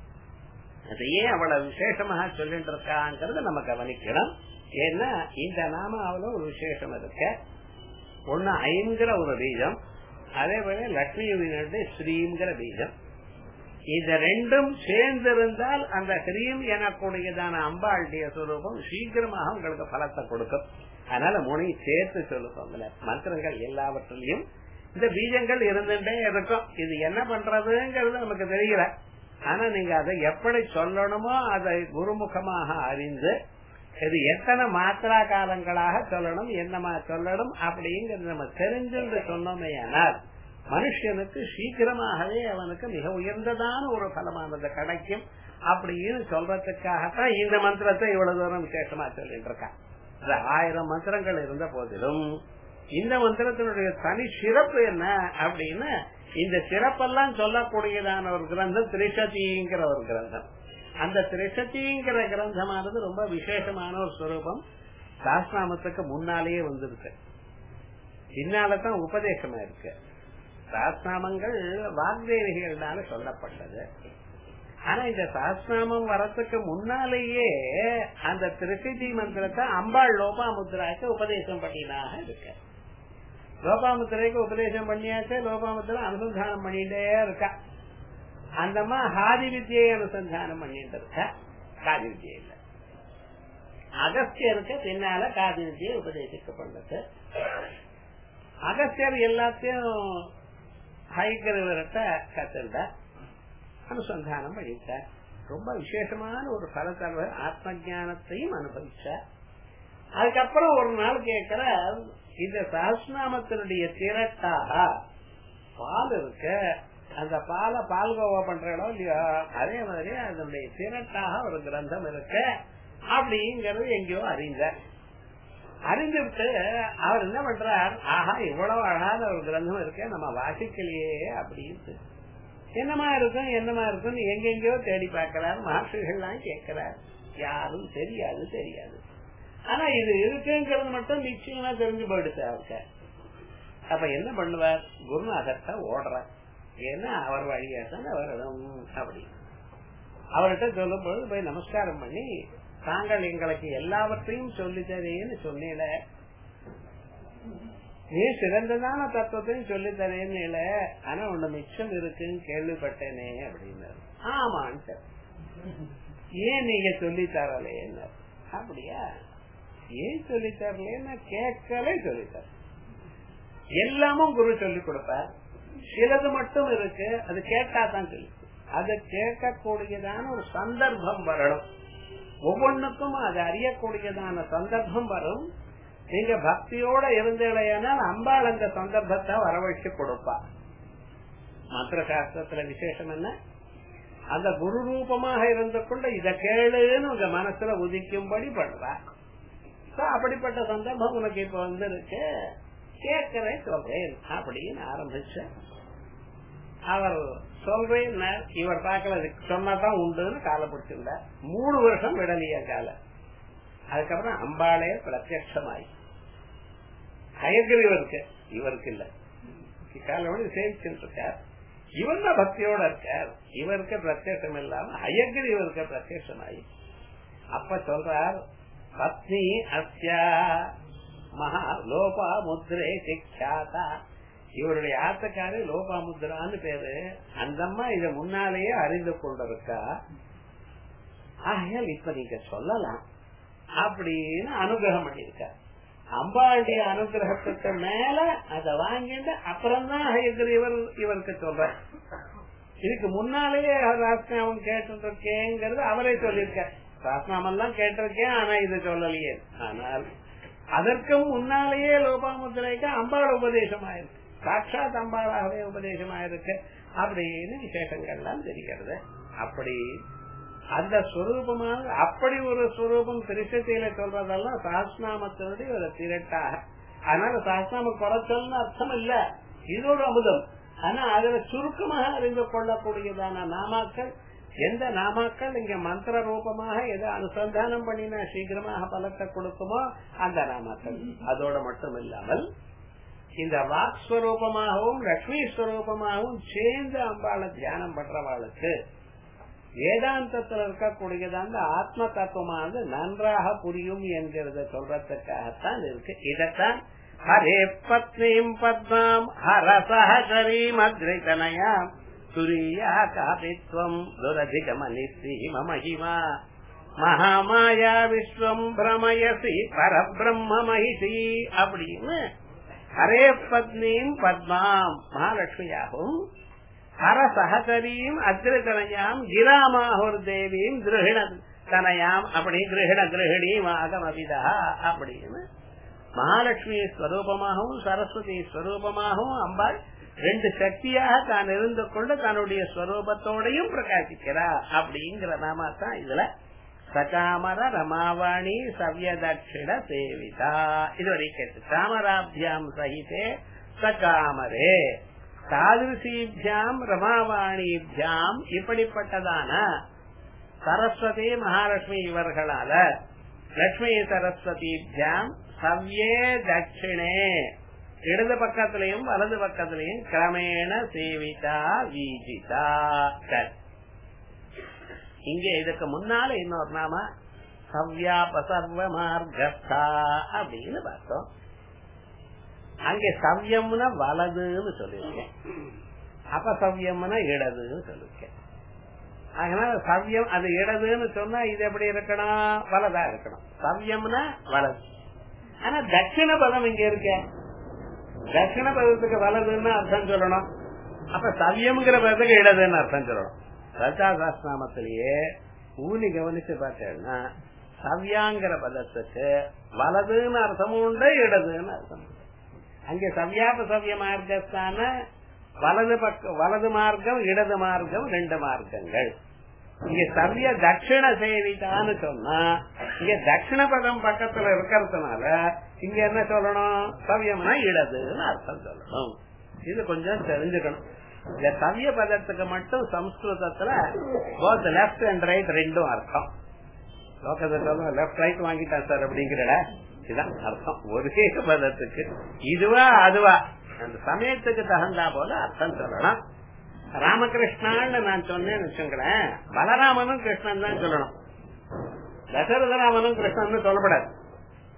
A: அதையே அவ்வளவு விசேஷமாக சொல்லிட்டு இருக்காங்கிறத நம்ம கவனிக்கணும் ஏன்னா இந்த நாமாவில ஒரு விசேஷம் இருக்க ஒண்ணு ஐங்கிற ஒரு பீஜம் அதே போல லட்சுமி ஸ்ரீங்கிற பீஜம் இது ரெண்டும் சேர்ந்திருந்தால் அந்த ஹ்ரீம் எனக்கூடியதான அம்பாளுடைய சுரூபம் சீக்கிரமாக உங்களுக்கு பலத்தை கொடுக்கும் அதனால மூணையும் சேர்த்து சொல்லுவாங்கல்ல மந்திரங்கள் எல்லாவற்றிலையும் இந்த பீஜங்கள் இருந்துட்டே இருக்கும் இது என்ன பண்றதுங்கிறது நமக்கு தெரியல ஆனா நீங்க அதை எப்படி சொல்லணுமோ அதை குருமுகமாக அறிந்து இது எத்தனை மாத்திரா காலங்களாக சொல்லணும் என்னமா சொல்லணும் அப்படிங்கறது நம்ம தெரிஞ்சு சொன்னோமே ஆனால் மனுஷனுக்கு சீக்கிரமாகவே அவனுக்கு மிக உயர்ந்ததான ஒரு பலமானது கிடைக்கும் அப்படின்னு சொல்றதுக்காகத்தான் இந்த மந்திரத்தை இவ்வளவு தூரம் விசேஷமா சொல்லிட்டு இருக்கான் இந்த ஆயிரம் மந்திரங்கள் இருந்த போதிலும் இந்த மந்திரத்தினுடைய தனி சிறப்பு என்ன அப்படின்னு இந்த சிறப்பெல்லாம் சொல்லக்கூடியதான ஒரு கிரந்தம் திரிசதிங்கிற ஒரு கிரந்தம் அந்த திரிசதிங்கிற கிரந்தமானது ரொம்ப விசேஷமான ஒரு சுரூபம் சாஸ்திராமத்துக்கு முன்னாலேயே வந்திருக்கு பின்னாலதான் உபதேசமா இருக்கு சாஸ்திராமங்கள் வாக்தேவிகள்னால சொல்லப்பட்டது ஆனா இந்த சாஸ்திராமம் வரத்துக்கு முன்னாலேயே அந்த திருசிதி மந்திரத்தை அம்பாள் லோபாமுத்ராக்கு உபதேசம் பண்ணினாக இருக்கு லோபாமுத்திரைக்கு உபதேசம் பண்ணியாச்சு லோபாமுத்திரை அனுசந்தானம் பண்ணிட்டே இருக்கா அந்தம்மா ஹாதி வித்தியை அனுசந்தானம் பண்ணிட்டு இருக்கா காதி வித்தியை இல்ல அகஸ்தியருக்கு பின்னால காதி வித்தியை உபதேசிக்கப்பட்டது அகஸ்தியர் எல்லாத்தையும் ஹைகிரவர்கிட்ட கத்துண்ட அனுசந்தானம் பண்ணிட்டார் ரொம்ப விசேஷமான ஒரு பலத்தலைவர் ஆத்ம ஜானத்தையும் அனுபவிச்சார் அதுக்கப்புறம் ஒரு நாள் கேட்கிற இந்த சஹஸ்நாமத்தினுடைய திரட்டாக பால் இருக்க அந்த பாலை பால்கோவா பண்ற இடம் இல்லையா அதே மாதிரி அதனுடைய திரட்டாக ஒரு கிரந்தம் இருக்கு அப்படிங்கறது எங்கேயோ அறிந்தார் அறிந்துவிட்டு அவர் என்ன பண்றார் ஆஹா இவ்வளவு அழகான ஒரு கிரந்தம் இருக்கு நம்ம வாசிக்கலையே அப்படின்னு என்னமா இருக்கும் என்னமா இருக்கும் எங்கெங்கயோ தேடி பார்க்கிறார் மகர்ஷிகள்லாம் கேட்கிறார் யாரும் தெரியாது தெரியாது ஆனா இது இருக்குங்கிறது மட்டும் நிச்சயமா தெரிஞ்சு போயிடுச்சு அவருக்கு அப்ப என்ன பண்ணுவார் குருநாதர்கிட்ட ஓடுறார் ஏன்னா அவர் வழியா தான் வரணும் அப்படி அவர்கிட்ட சொல்லும் பொழுது போய் நமஸ்காரம் பண்ணி தாங்கள் எங்களுக்கு எல்லாவற்றையும் சொல்லி தரேன்னு சொன்னீல நீ சிறந்ததான தத்துவத்தையும் சொல்லி தரேன்னு ஆனா உன்ன மிச்சம் இருக்குன்னு கேள்விப்பட்டேனே அப்படின்னு ஆமான்ட்டு ஏன் நீங்க சொல்லி தரலேன்னு அப்படியா ஏன் சொல்லி தரலன்னா கேட்கவே சொல்லி தர எல்லாமும் குரு சொல்லி கொடுப்பார் சிலது மட்டும் இருக்கு அது கேட்டா தான் சொல்லி அதை கேட்கக்கூடியதான ஒரு சந்தர்ப்பம் வரணும் ஒவ்வொன்றுக்கும் அது அறியக்கூடியதான சந்தர்ப்பம் வரும் நீங்க பக்தியோட இருந்தீங்கன்னா அம்பாள் அந்த சந்தர்ப்பத்தை வரவழைச்சு கொடுப்பா மந்திர சாஸ்திரத்துல விசேஷம் என்ன அந்த குரு ரூபமாக இருந்து கொண்டு இத கேளுன்னு உங்க மனசுல உதிக்கும்படி பண்றா அப்படிப்பட்ட சந்தர்ப்பம் உனக்கு இப்ப வந்திருக்கு கேட்கிறேன் சொல்றேன் அப்படின்னு ஆரம்பிச்ச அவர் சொல்றேன் இவர் பார்க்கல சொன்னதான் உண்டுன்னு காலை பிடிச்சிருந்த மூணு வருஷம் விடலையா காலை அதுக்கப்புறம் அம்பாளே பிரத்யமாயி ஹயகிரிவருக்கு இவருக்கு இல்ல காலோடு சேவிச்சுட்டு இருக்கார் இவன் தான் பக்தியோட இருக்கார் இவருக்கு பிரத்யட்சம் இல்லாம ஹயகிரிவருக்கு பிரத்யமாயி அப்ப சொல்றார் பத்னி அஸ்யா மகா லோபா முத்ரே சிக்ஷாதா இவருடைய ஆத்தக்காரு லோபா முத்ரான்னு பேரு அந்த அம்மா இத முன்னாலேயே அறிந்து கொண்டிருக்கா ஆகையால் இப்ப நீங்க சொல்லலாம் அப்படின்னு அனுகிரகம் பண்ணிருக்க அம்பாளுடைய அனுகிரகத்துக்கு மேல அத வாங்கிட்டு அப்புறம் தான் இவர் இவருக்கு சொல்ற இதுக்கு முன்னாலேயே ராஸ்நாமம் கேட்டிருக்கேங்கிறது அவரே சொல்லியிருக்கார் ராஸ்நாமெல்லாம் கேட்டிருக்கேன் ஆனா இது சொல்லலையே ஆனால் அதற்கும் முன்னாலேயே லோபாமுத்திரைக்கு அம்பாள் உபதேசம் ஆயிருக்கு சாட்சாத் அம்பாளாகவே உபதேசம் ஆயிருக்கு அப்படின்னு விசேஷங்கள்லாம் தெரிகிறது அப்படி அந்த ஸ்வரூபமாக அப்படி ஒரு ஸ்வரூபம் திருஷ்டத்தில சொல்றதெல்லாம் சாஸ்நாமத்தினுடைய ஒரு திரட்டாக அதனால சாஸ்நாம குறைச்சல்னு அர்த்தம் இல்ல இது ஒரு அமுதம் ஆனா அதுல சுருக்கமாக அறிந்து கொள்ளக்கூடியதான நாமாக்கள் எந்த நாமாக்கள் இங்க மந்திர ரூபமாக எதை அனுசந்தானம் பண்ணினா சீக்கிரமாக பலத்தை கொடுக்குமோ அந்த நாமாக்கள் அதோட மட்டும் இல்லாமல் இந்த வாக்ஸ்வரூபமாகவும் லட்சுமி ஸ்வரூபமாகவும் சேர்ந்து அம்பாளை தியானம் பண்றவாளுக்கு வேதாந்தத்தில் இருக்கக்கூடியது அந்த ஆத்ம தத்துவமானது நன்றாக புரியும் என்கிறத சொல்றதுக்காகத்தான் இருக்கு இதத்தான் ஹரே பத்னீம் பத்மாம் ஹரசஹரீம் அத்ரிதனயாம் துரியா காபித்வம் துரதிகமனிசீம மகிமா மகாமாயா விஸ்வம் பிரமயசி பரபிரம்ம மகிஷி அப்படின்னு ஹரே பத்னீம் பத்மாம் மகாலட்சுமியாகவும் ஹர சகதரீம் அக்ரதனையாம் கிராமாஹுர் தேவீம் கிரகிண தனயாம் அப்படி கிரகிண கிரகிணீம் ஆகமவிதா அப்படின்னு மகாலட்சுமி ஸ்வரூபமாகவும் சரஸ்வதி ஸ்வரூபமாகவும் அம்பாள் ரெண்டு சக்தியாக தான் இருந்து கொண்டு தன்னுடைய ஸ்வரூபத்தோடையும் பிரகாசிக்கிறா அப்படிங்கிற நாமா தான் இதுல சகாமர ரமாவாணி சவ்ய தட்சிண சேவிதா இதுவரை கேட்டு சாமராபியாம் சகிதே சகாமரே தாதிருஷீபியாம் ரமாவாணிபியாம் இப்படிப்பட்டதான சரஸ்வதி மகாலட்சுமி இவர்களால லட்சுமி சரஸ்வதிபியாம் சவ்யே தட்சிணே இடது பக்கத்திலையும் வலது பக்கத்திலையும் கிரமேண சேவிதா வீஜிதா இங்க இதுக்கு முன்னால இன்னொரு நாம சவ்யாபசர்வ மார்கஸ்தா அப்படின்னு பார்த்தோம் அங்கே சவ்யம்னா வலதுன்னு சொல்லிருக்கேன் அபசவ்யம்னா இடதுன்னு சொல்லிருக்கேன் அதனால சவ்யம் அது இடதுன்னு சொன்னா இது எப்படி இருக்கணும் வலதா இருக்கணும் சவ்யம்னா வலது ஆனா தட்சிண பதம் இங்க இருக்க தட்சிண பதத்துக்கு வலதுன்னு அர்த்தம் சொல்லணும் அப்ப சவ்யம்ங்கிற பதத்துக்கு இடதுன்னு அர்த்தம் சொல்லணும் சச்சாசாஸ்நாமத்திலேயே ஊனி கவனிச்சு பார்த்தேன்னா சவ்யாங்கிற பதத்துக்கு வலதுன்னு அர்த்தமும் உண்டு இடதுன்னு அர்த்தம் அங்கே சவ்யாப சவ்ய மார்க்கத்தான வலது பக்க வலது மார்க்கம் இடது மார்க்கம் ரெண்டு மார்க்கங்கள் இங்க சவ்ய தட்சிண சேவிதான்னு சொன்னா இங்க தட்சிண பதம் பக்கத்துல இருக்கிறதுனால இங்க என்ன சொல்லணும் சவ்யம்னா இடதுன்னு அர்த்தம் சொல்லணும் இது கொஞ்சம் தெரிஞ்சுக்கணும் இந்த சவ்ய பதத்துக்கு மட்டும் சம்ஸ்கிருதத்துல போத் லெப்ட் அண்ட் ரைட் ரெண்டும் அர்த்தம் லோகத்துல லெப்ட் ரைட் வாங்கிட்டான் சார் அப்படிங்கிற இதுதான் அர்த்தம் ஒரே பதத்துக்கு இதுவா அதுவா அந்த சமயத்துக்கு தகுந்தா போல அர்த்தம் சொல்லணும் ராமகிருஷ்ணான்னு நான் சொன்னேன்னு வச்சுங்களேன் பலராமனும் கிருஷ்ணன் தான் சொல்லணும் தசரதராமனும் கிருஷ்ணன் சொல்லப்படாது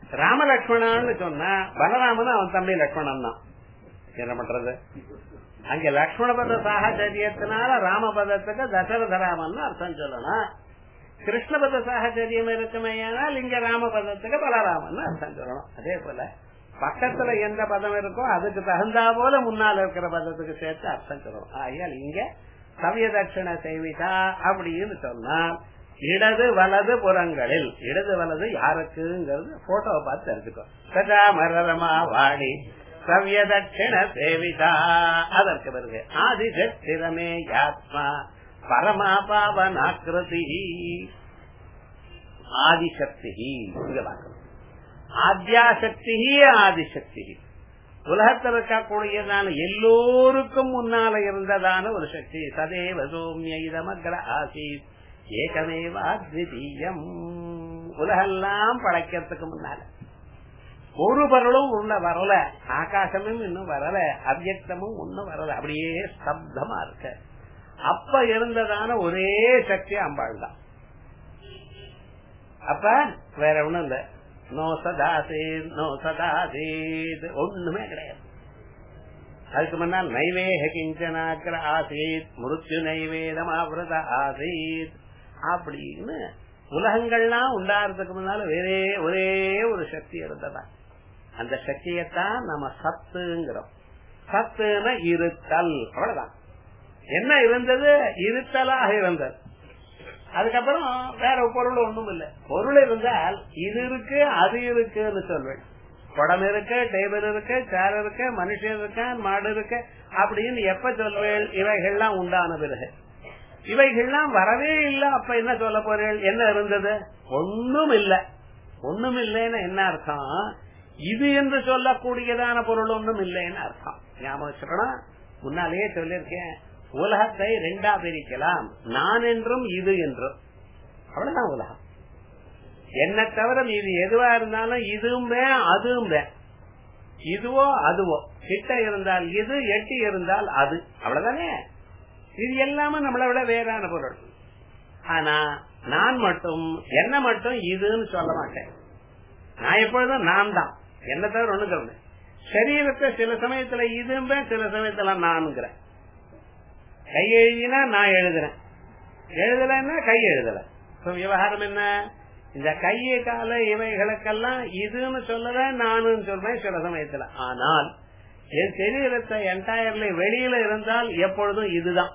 A: ராமலட்சுமணான்னு சொன்னா பலராமன் அவன் தம்பி லட்சுமணன் தான் என்ன பண்றது அங்க லக்ஷ்மண பத சாகச்சரியத்தினால ராமபதத்துக்கு தசரதராமன் அர்த்தம் சொல்லணும் கிருஷ்ணபத சாகச்சரியம் இருக்குமையானால் இங்க ராமபதத்துக்கு பலராமன் அர்த்தம் சொல்லணும் அதே போல பக்கத்துல எந்த பதம் இருக்கோ அதுக்கு தகுந்தா போல முன்னால் இருக்கிற பதத்துக்கு சேர்த்து அர்த்தம் சொல்லணும் ஆகையால் இங்க சமய தட்சிண செய்விதா அப்படின்னு சொன்னா இடது வலது புறங்களில் இடது வலது யாருக்குங்கிறது போட்டோவை பார்த்து தெரிஞ்சுக்கோ சதா மரரமா வாடி சவ்ய தட்சிண சேவிதா அதற்கு பிறகு ஆதிசத்திரமே யாத்மா பரமா பாவனாக்கிருதி ஆதிசக்தி இங்க பார்க்கணும் ஆத்யாசக்தி ஆதிசக்தி உலகத்தில் இருக்கக்கூடியதான எல்லோருக்கும் முன்னால இருந்ததான ஒரு சக்தி சதேவ சோமிய இதமக்ர ஆசீத் ஏகமேவா அத்விதீயம் உலகெல்லாம் படைக்கிறதுக்கு முன்னால ஒரு பொருளும் உள்ள வரல ஆகாசமும் இன்னும் வரல அவ்யக்தமும் ஒன்னும் வரல அப்படியே ஸ்தப்தமா இருக்க அப்ப இருந்ததான ஒரே சக்தி அம்பாள் தான் அப்ப வேற ஒண்ணும் இல்ல நோ சதாசேத் நோ சதாசேத் ஒண்ணுமே கிடையாது அதுக்கு முன்னால் நைவேக கிஞ்சனாக்கிர ஆசீத் மிருத்யு நைவேதம் ஆவிரத ஆசீத் அப்படின்னு உலகங்கள்லாம் உண்டாகிறதுக்கு முன்னால வேறே ஒரே ஒரு சக்தி இருந்ததா அந்த சக்தியத்தான் நம்ம சத்துங்கிறோம் சத்துன இருத்தல் அவ்வளவுதான் என்ன இருந்தது இருத்தலாக இருந்தது அதுக்கப்புறம் வேற பொருள் ஒண்ணும் இல்ல பொருள் இருந்தால் இது இருக்கு அது இருக்குன்னு சொல்வேன் குடம் இருக்கு டேபிள் இருக்கு சேர் இருக்கு மனுஷன் இருக்கான் மாடு இருக்கு அப்படின்னு எப்ப சொல்வேன் இவைகள்லாம் உண்டான பிறகு இவைகள்லாம் வரவே இல்லை அப்ப என்ன சொல்ல போறீர்கள் என்ன இருந்தது ஒண்ணும் இல்ல ஒண்ணும் இல்லைன்னு என்ன அர்த்தம் இது என்று சொல்லக்கூடியதான பொருள் ஒன்றும் இல்லைன்னு அர்த்தம் ஞாபகம் வச்சுக்கணும் முன்னாலேயே சொல்லியிருக்கேன் உலகத்தை ரெண்டா பிரிக்கலாம் நான் என்றும் இது என்றும் அவ்வளவுதான் உலகம் என்ன தவிர மீது எதுவா இருந்தாலும் இதுவும் அதுவும் இதுவோ அதுவோ கிட்ட இருந்தால் இது எட்டி இருந்தால் அது அவ்வளவுதானே இது எல்லாமே நம்மளை விட வேறான பொருள் ஆனா நான் மட்டும் என்ன மட்டும் இதுன்னு சொல்ல மாட்டேன் நான் எப்பொழுதும் நான் தான் என்ன தவிர ஒண்ணு சொல்றேன் சரீரத்தை சில சமயத்துல இதும்பேன் சில சமயத்துல நான்கிறேன் கை எழுதினா நான் எழுதுறேன் எழுதலைன்னா கை எழுதல விவகாரம் என்ன இந்த கையை கால இவைகளுக்கெல்லாம் இதுன்னு சொல்லல நானும் சொல்றேன் சில சமயத்துல ஆனால் என் சரீரத்தை என்டையர்லி வெளியில இருந்தால் எப்பொழுதும் இதுதான்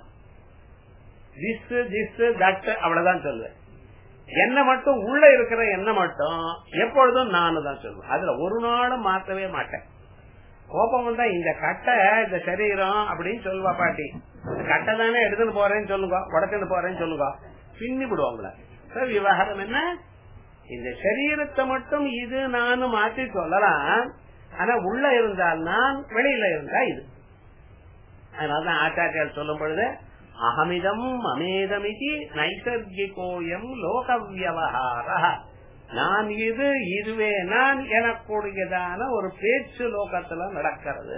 A: திஸ் திஸ் தட் அவ்வளவுதான் சொல்லுவேன் என்ன மட்டும் உள்ள இருக்கிற என்ன மட்டும் எப்பொழுதும் நானு தான் சொல்லுவேன் அதுல ஒரு நாளும் மாற்றவே மாட்டேன் கோபம் வந்தா இந்த கட்டை இந்த சரீரம் அப்படின்னு சொல்லுவா பாட்டி கட்டை தானே எடுத்துன்னு போறேன்னு சொல்லுங்க உடச்சுன்னு போறேன்னு சொல்லுங்க பின்னி விடுவாங்கள விவகாரம் என்ன இந்த சரீரத்தை மட்டும் இது நானும் மாற்றி சொல்லலாம் ஆனா உள்ள இருந்தால் நான் வெளியில இருந்தா இது அதனாலதான் ஆச்சாரியால் சொல்லும் பொழுது அகமிதம் அமேதமிதி நைசர்கிகோயம் லோக வியவகார நான் இது இதுவே நான் எனக்கூடியதான ஒரு பேச்சு லோகத்துல நடக்கிறது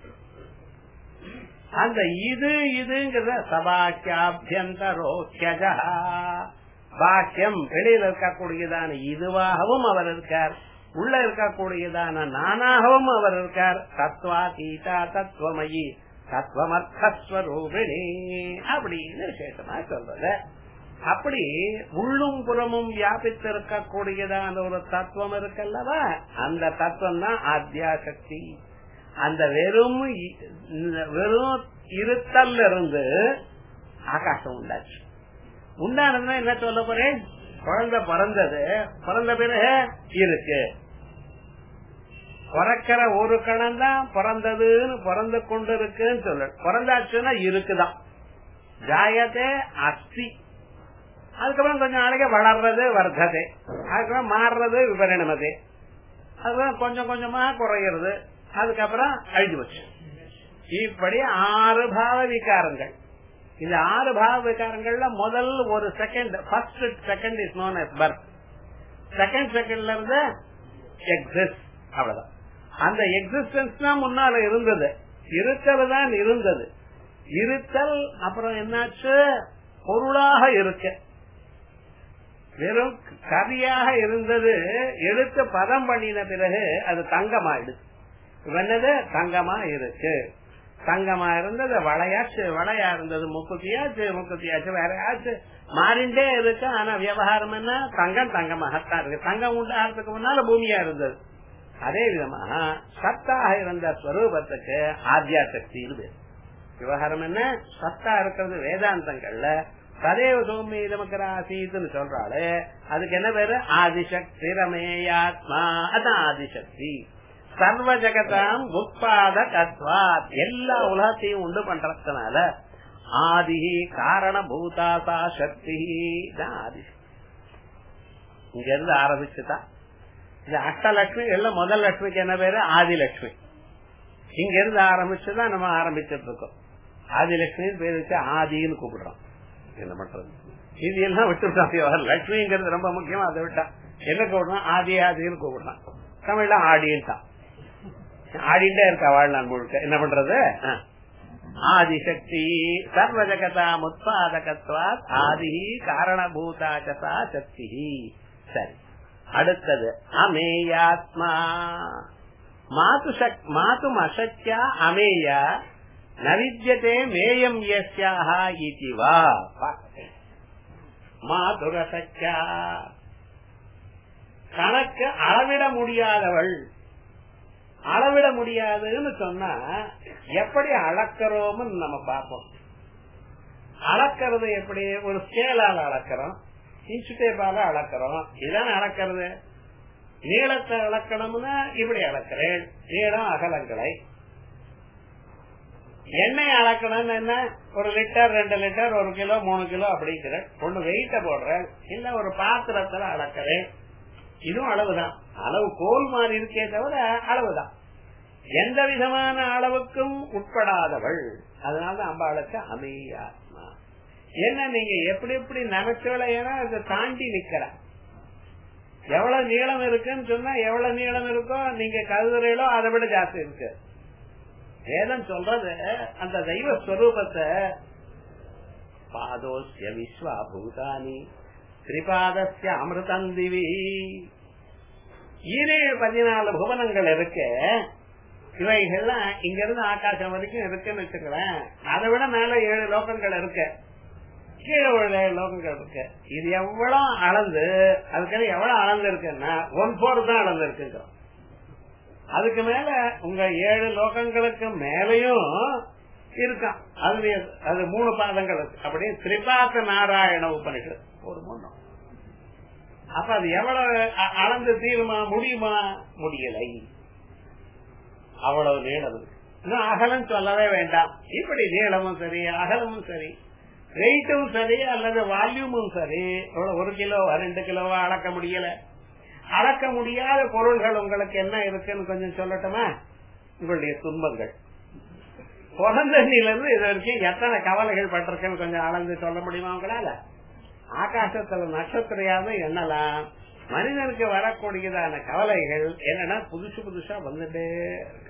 A: அந்த இது இதுங்கிறத சபாக்கியாபியந்தரோக்கியஜா பாக்கியம் வெளியில இருக்கக்கூடியதான இதுவாகவும் அவர் இருக்கார் உள்ள இருக்கக்கூடியதான நானாகவும் அவர் இருக்கார் தத்வா தீதா தத்துவமயி தத்துவமர்த்தஸ்வரூபிணி அப்படின்னு விசேஷமா சொல்றது அப்படி உள்ளும் புறமும் வியாபித்திருக்கக்கூடியதான ஒரு தத்துவம் இருக்கல்லவா அந்த தத்துவம் தான் ஆத்யாசக்தி அந்த வெறும் வெறும் இருத்தல் இருந்து ஆகாசம் உண்டாச்சு உண்டானதுன்னா என்ன சொல்ல போறேன் குழந்தை பிறந்தது பிறந்த பிறகு இருக்கு பிறக்கிற ஒரு கணம் தான் பிறந்ததுன்னு பிறந்து கொண்டு இருக்குன்னு சொல்ல பிறந்தாச்சுன்னா இருக்குதான் ஜாயதே அஸ்தி அதுக்கப்புறம் கொஞ்சம் நாளைக்கு வளர்றது வர்த்தது அதுக்கப்புறம் மாறுறது விபரிணமது அதுக்கப்புறம் கொஞ்சம் கொஞ்சமா குறையிறது அதுக்கப்புறம் அழிஞ்சு போச்சு இப்படி ஆறு பாவ விகாரங்கள் இந்த ஆறு பாவ விகாரங்கள்ல முதல் ஒரு second first second is known as birth second செகண்ட்ல இருந்து எக்ஸிஸ்ட் அவ்வளவுதான் அந்த எக்ஸிஸ்டன்ஸ் தான் முன்னால இருந்தது இருத்தல் தான் இருந்தது இருத்தல் அப்புறம் என்னாச்சு பொருளாக இருக்க வெறும் கரியாக இருந்தது எடுத்து பதம் பண்ணின பிறகு அது தங்கமாயிடுச்சு என்னது தங்கமா இருக்கு தங்கமா இருந்தது வளையாச்சு வளையா இருந்தது முக்குத்தியாச்சு முக்குத்தியாச்சு வேற ஆச்சு மாறிண்டே இருக்கு ஆனா விவகாரம் என்ன தங்கம் தங்கமாகத்தான் இருக்கு தங்கம் உண்டாகிறதுக்கு முன்னால பூமியா இருந்தது அதே விதமா சத்தாக இருந்த ஸ்வரூபத்துக்கு ஆத்யா சக்தி விவகாரம் என்ன சத்தா இருக்கிறது வேதாந்தங்கள்ல சதேவ சௌமி இதமக்கர ஆசீத்துன்னு சொல்றாளு அதுக்கு என்ன பேரு ஆதிசக்தி ரமேயாத்மா அதான் ஆதிசக்தி சர்வ ஜகதாம் உட்பாத கத்வாத் எல்லா உலகத்தையும் உண்டு பண்றதுனால ஆதி காரண பூதாசா சக்தி தான் ஆதிசக்தி இங்க இருந்து ஆரம்பிச்சுதான் இந்த அஷ்டலட்சுமி எல்லாம் முதல் லட்சுமிக்கு என்ன பேரு ஆதிலட்சுமி இங்க இருந்து ஆரம்பிச்சுதான் நம்ம ஆரம்பிச்சிட்டு இருக்கோம் ஆதிலட்சுமி பேர் வச்சு ஆதின்னு கூப்பிடுறோம் என்ன பண்றது இது எல்லாம் விட்டுட்டான் லட்சுமிங்கிறது ரொம்ப முக்கியமா அதை விட்டா என்ன கூப்பிடுறோம் ஆதி ஆதின்னு கூப்பிடுறான் தமிழ்ல ஆடின்ட்டான் ஆடிட்டே இருக்கா வாழ்நாள் முழுக்க என்ன பண்றது ஆதிசக்தி சர்வ ஜகதா முத்பாதகத்வாத் ஆதி காரணபூதாச்சதா சக்தி சரி அடுத்தது அமேயாத்மா மாது மாத்தும் அசக்கியா அமேய நவித்யதே மேயம் யஸ்யாக இதி வா மாதுரசக்கியா கணக்கு அளவிட முடியாதவள் அளவிட முடியாதுன்னு சொன்னா எப்படி அளக்கிறோம்னு நம்ம பார்ப்போம் அளக்கிறது எப்படி ஒரு ஸ்கேலால அளக்கிறோம் இன்ச்சு டேப்பால அளக்கிறோம் இதான் அளக்கிறது நீளத்தை அளக்கணும்னா இப்படி அளக்கிறேன் நீளம் அகலங்களை எண்ணெய் அளக்கணும்னு என்ன ஒரு லிட்டர் ரெண்டு லிட்டர் ஒரு கிலோ மூணு கிலோ அப்படிங்கிற ஒண்ணு வெயிட்ட போடுறேன் இல்ல ஒரு பாத்திரத்துல அளக்கிறேன் இதுவும் அளவுதான் அளவு கோல் மாறி இருக்கே தவிர அளவுதான் எந்த விதமான அளவுக்கும் உட்படாதவள் அதனால அம்பாளுக்கு அமையாத்மா என்ன நீங்க எப்படி எப்படி நினைச்சோலையா அதை தாண்டி நிக்கிற எவ்வளவு நீளம் இருக்குன்னு சொன்னா எவ்வளவு நீளம் இருக்கோ நீங்க கருதுறையிலோ அதை விட ஜாஸ்தி இருக்கு வேதம் சொல்றது அந்த தெய்வ ஸ்வரூபத்தை பாதோசிய விஸ்வா பூதானி திரிபாதஸ்ய அமிர்தம் திவி ஈரேழு பதினாலு புவனங்கள் இருக்கு இவைகள்லாம் இங்க இருந்து ஆகாசம் வரைக்கும் இருக்குன்னு வச்சுக்கிறேன் அதை விட மேல ஏழு லோகங்கள் இருக்கு கீழே ஒரு ஏழு லோகங்கள் இருக்கு இது எவ்வளவு அளந்து அதுக்கு எவ்வளவு அளந்து இருக்குன்னா ஒன் போர் தான் அளந்து இருக்குங்க அதுக்கு மேல உங்க ஏழு லோகங்களுக்கு மேலையும் இருக்கான் அது அது மூணு பாதங்கள் அப்படி திரிபாத்த நாராயண உபனிஷத் ஒரு மூணு அப்ப அது எவ்வளவு அளந்து தீருமா முடியுமா முடியலை அவ்வளவு நீளம் இன்னும் அகலம் சொல்லவே வேண்டாம் இப்படி நீளமும் சரி அகலமும் சரி வெயிட்டும் சரி அல்லது வால்யூமும் சரி ஒரு கிலோ ரெண்டு கிலோவா அளக்க முடியல அளக்க முடியாத பொருள்கள் உங்களுக்கு என்ன இருக்குன்னு கொஞ்சம் சொல்லட்டுமா உங்களுடைய துன்பங்கள் பிறந்தண்ணிலிருந்து இது வரைக்கும் எத்தனை கவலைகள் பட்டிருக்குன்னு கொஞ்சம் அளந்து சொல்ல முடியுமா உங்களால ஆகாசத்துல நட்சத்திரையாவது எண்ணலாம் மனிதனுக்கு வரக்கூடியதான கவலைகள் என்னன்னா புதுசு புதுசா வந்துட்டே இருக்கு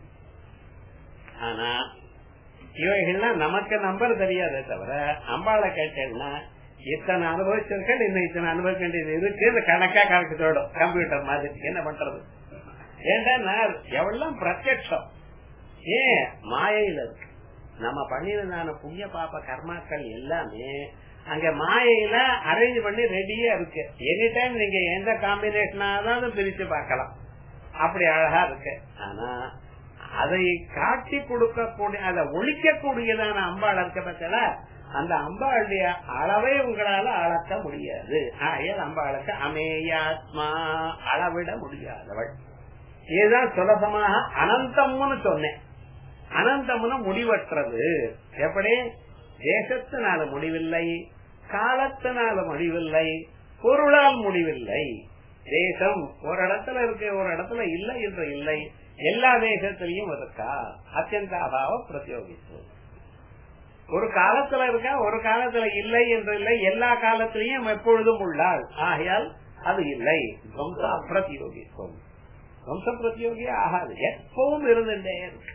A: ஆனா இவைகள்லாம் நமக்கு நம்பர் தெரியாதே தவிர அம்பாளை கேட்டேன்னா இத்தனை அனுபவிச்சிருக்கேன் இன்னும் இத்தனை அனுபவிக்க வேண்டியது இருக்கு இந்த கணக்கா கணக்கு தோடும் கம்ப்யூட்டர் மாதிரி என்ன பண்றது ஏன்னா எவ்வளவு பிரத்யட்சம் ஏன் மாயையில இருக்கு நம்ம பண்ணிருந்தான புண்ணிய பாப்ப கர்மாக்கள் எல்லாமே அங்க மாயையில அரேஞ்ச் பண்ணி ரெடியா இருக்கு எனி டைம் நீங்க எந்த காம்பினேஷனாவது பிரிச்சு பார்க்கலாம் அப்படி அழகா இருக்கு ஆனா அதை காட்டி கொடுக்கக்கூடிய அதை ஒழிக்கக்கூடியதான அம்பாள் இருக்க பட்சல அந்த அம்பாளுடைய அளவை உங்களால அளக்க முடியாது ஆகையால் அம்பாளுக்கு அமேயாத்மா அளவிட முடியாதவள் இதுதான் சுலபமாக அனந்தம்னு சொன்னேன் அனந்தம்னு முடிவற்றது எப்படி தேசத்தினால முடிவில்லை காலத்தினால முடிவில்லை பொருளால் முடிவில்லை தேசம் ஒரு இடத்துல இருக்கு ஒரு இடத்துல இல்லை என்று இல்லை எல்லா தேசத்திலையும் இருக்கா அத்தியந்த அபாவ பிரத்யோகித்து ஒரு காலத்துல இருக்கா ஒரு காலத்துல இல்லை என்று இல்லை எல்லா காலத்திலையும் எப்பொழுதும் உள்ளாள் ஆகையால் அது இல்லை வம்ச பிரதியோகித்துவம் வம்ச பிரதியோகியே ஆகாது எப்பவும் இருந்துட்டே இருக்கு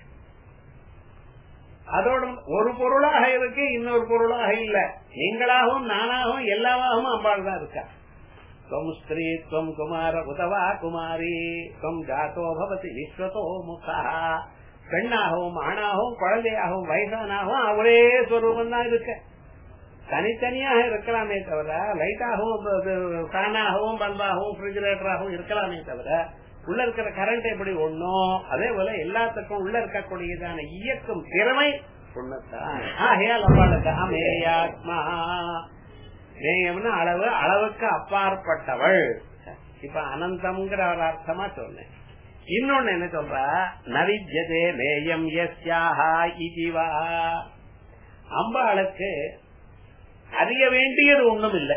A: அதோட ஒரு பொருளாக இருக்கு இன்னொரு பொருளாக இல்ல நீங்களாகவும் நானாகவும் எல்லாவாகவும் அம்பாள் தான் இருக்கா त्वम् स्त्री त्वम् कुमार उत वा कुमारी त्वम् जातो भवति विश्वतो முகः பெண்ணாகவும் ஆணாகவும் குழந்தையாகவும் வயசானாகவும் அவரே ஸ்வரூபம் தான் இருக்கு தனித்தனியாக இருக்கலாமே தவிர லைட்டாகவும் ஃபேனாகவும் பல்பாகவும் ரெஃப்ரிஜிரேட்டராகவும் இருக்கலாமே தவிர உள்ள இருக்கிற கரண்ட் எப்படி ஒண்ணும் அதே போல எல்லாத்துக்கும் உள்ள இருக்கக்கூடியதான இயக்கும் திறமை ஒண்ணுதான் ஆகையால் அவளுக்கு அமேயாத்மா நேயம்னு அளவு அளவுக்கு அப்பாற்பட்டவள் இப்ப அனந்தம்ங்கிற ஒரு அர்த்தமா சொன்னேன் இன்னொன்னு என்ன சொல்றா நவிஜதே நேயம் எஸ்யாஹா இதுவா அம்பாளுக்கு அறிய வேண்டியது ஒண்ணும் இல்லை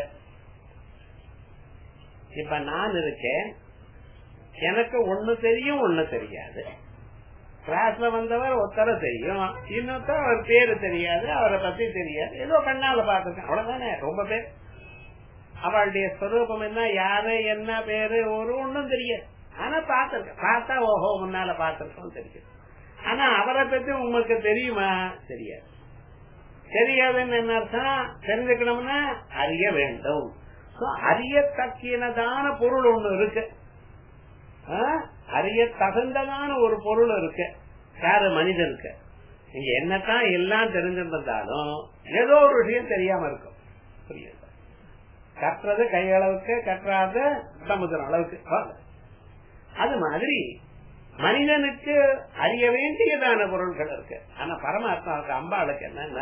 A: இப்ப நான் இருக்கேன் எனக்கு ஒண்ணு தெரியும் ஒண்ணு தெரியாது கிளாஸ்ல வந்தவர் ஒருத்தர தெரியும் இன்னொருத்தர் அவர் பேரு தெரியாது அவரை பத்தி தெரியாது ஏதோ கண்ணால பாத்துருக்கேன் அவ்வளவுதானே ரொம்ப பேர் அவளுடைய ஸ்வரூபம் என்ன யாரு என்ன பேரு ஒரு ஒண்ணும் தெரியாது ஆனா பாத்திருக்கேன் பார்த்தா ஓஹோ முன்னால பாத்திருக்கோம் தெரியும் ஆனா அவரை பத்தி உங்களுக்கு தெரியுமா தெரியாது தெரியாதுன்னு என்ன அர்த்தம் தெரிஞ்சுக்கணும்னா அறிய வேண்டும் அறியத்தக்கினதான பொருள் ஒண்ணு இருக்கு அறிய தகுந்ததான ஒரு பொருள் இருக்கு யாரு மனிதனுக்கு நீங்க என்னத்தான் எல்லாம் தெரிஞ்சிருந்தாலும் ஏதோ ஒரு விஷயம் தெரியாம இருக்கும் புரியுது கட்டுறது கையளவுக்கு கட்டுறாத சமுதிரம் அளவுக்கு அது மாதிரி மனிதனுக்கு அறிய வேண்டியதான பொருள்கள் இருக்கு ஆனா பரமாத்மாவுக்கு அம்பாளுக்கு என்ன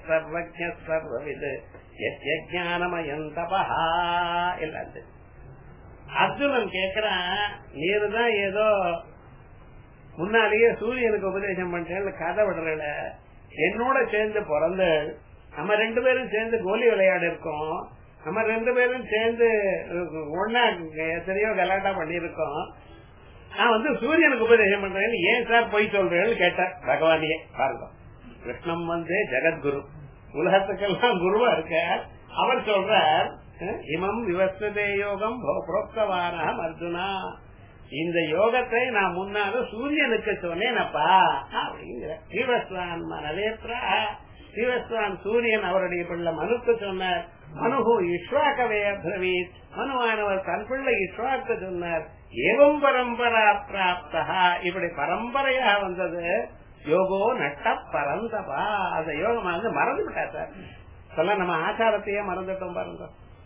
A: ஞானமயம் தபஹா எல்லாம் தெரியும் அர்ஜுனன் கேக்குறான் நீரு தான் ஏதோ முன்னாலேயே சூரியனுக்கு உபதேசம் பண்றேன் கதை விடுறல என்னோட சேர்ந்து பிறந்த நம்ம ரெண்டு பேரும் சேர்ந்து கோலி விளையாடு இருக்கோம் நம்ம ரெண்டு பேரும் சேர்ந்து ஒன்னா எத்தனையோ கலாட்டா பண்ணிருக்கோம் நான் வந்து சூரியனுக்கு உபதேசம் பண்றேன் ஏன் சார் போய் சொல்றேன்னு கேட்டார் பகவானியே பாருங்க கிருஷ்ணம் வந்து ஜெகத்குரு உலகத்துக்கெல்லாம் குருவா இருக்க அவர் சொல்றார் இமம் விவஸ்ததே யோகம் புரோக்தவானம் அர்ஜுனா இந்த யோகத்தை நான் முன்னால சூரியனுக்கு சொன்னேனப்பா அப்படிங்கிற ஸ்ரீவஸ்வான் மனவேத்ரா ஸ்ரீவஸ்வான் சூரியன் அவருடைய பிள்ளை மனுக்கு சொன்னார் மனுகு இஸ்வாக்கவே பிரவீத் மனுவானவர் தன் பிள்ளை இஸ்வாக்கு சொன்னார் ஏவம் பரம்பரா பிராப்தா இப்படி பரம்பரையா வந்தது யோகோ நட்ட பரந்தபா அந்த யோகம் வந்து மறந்து விட்டா சார் சொல்ல நம்ம ஆச்சாரத்தையே மறந்துட்டோம் பாருங்க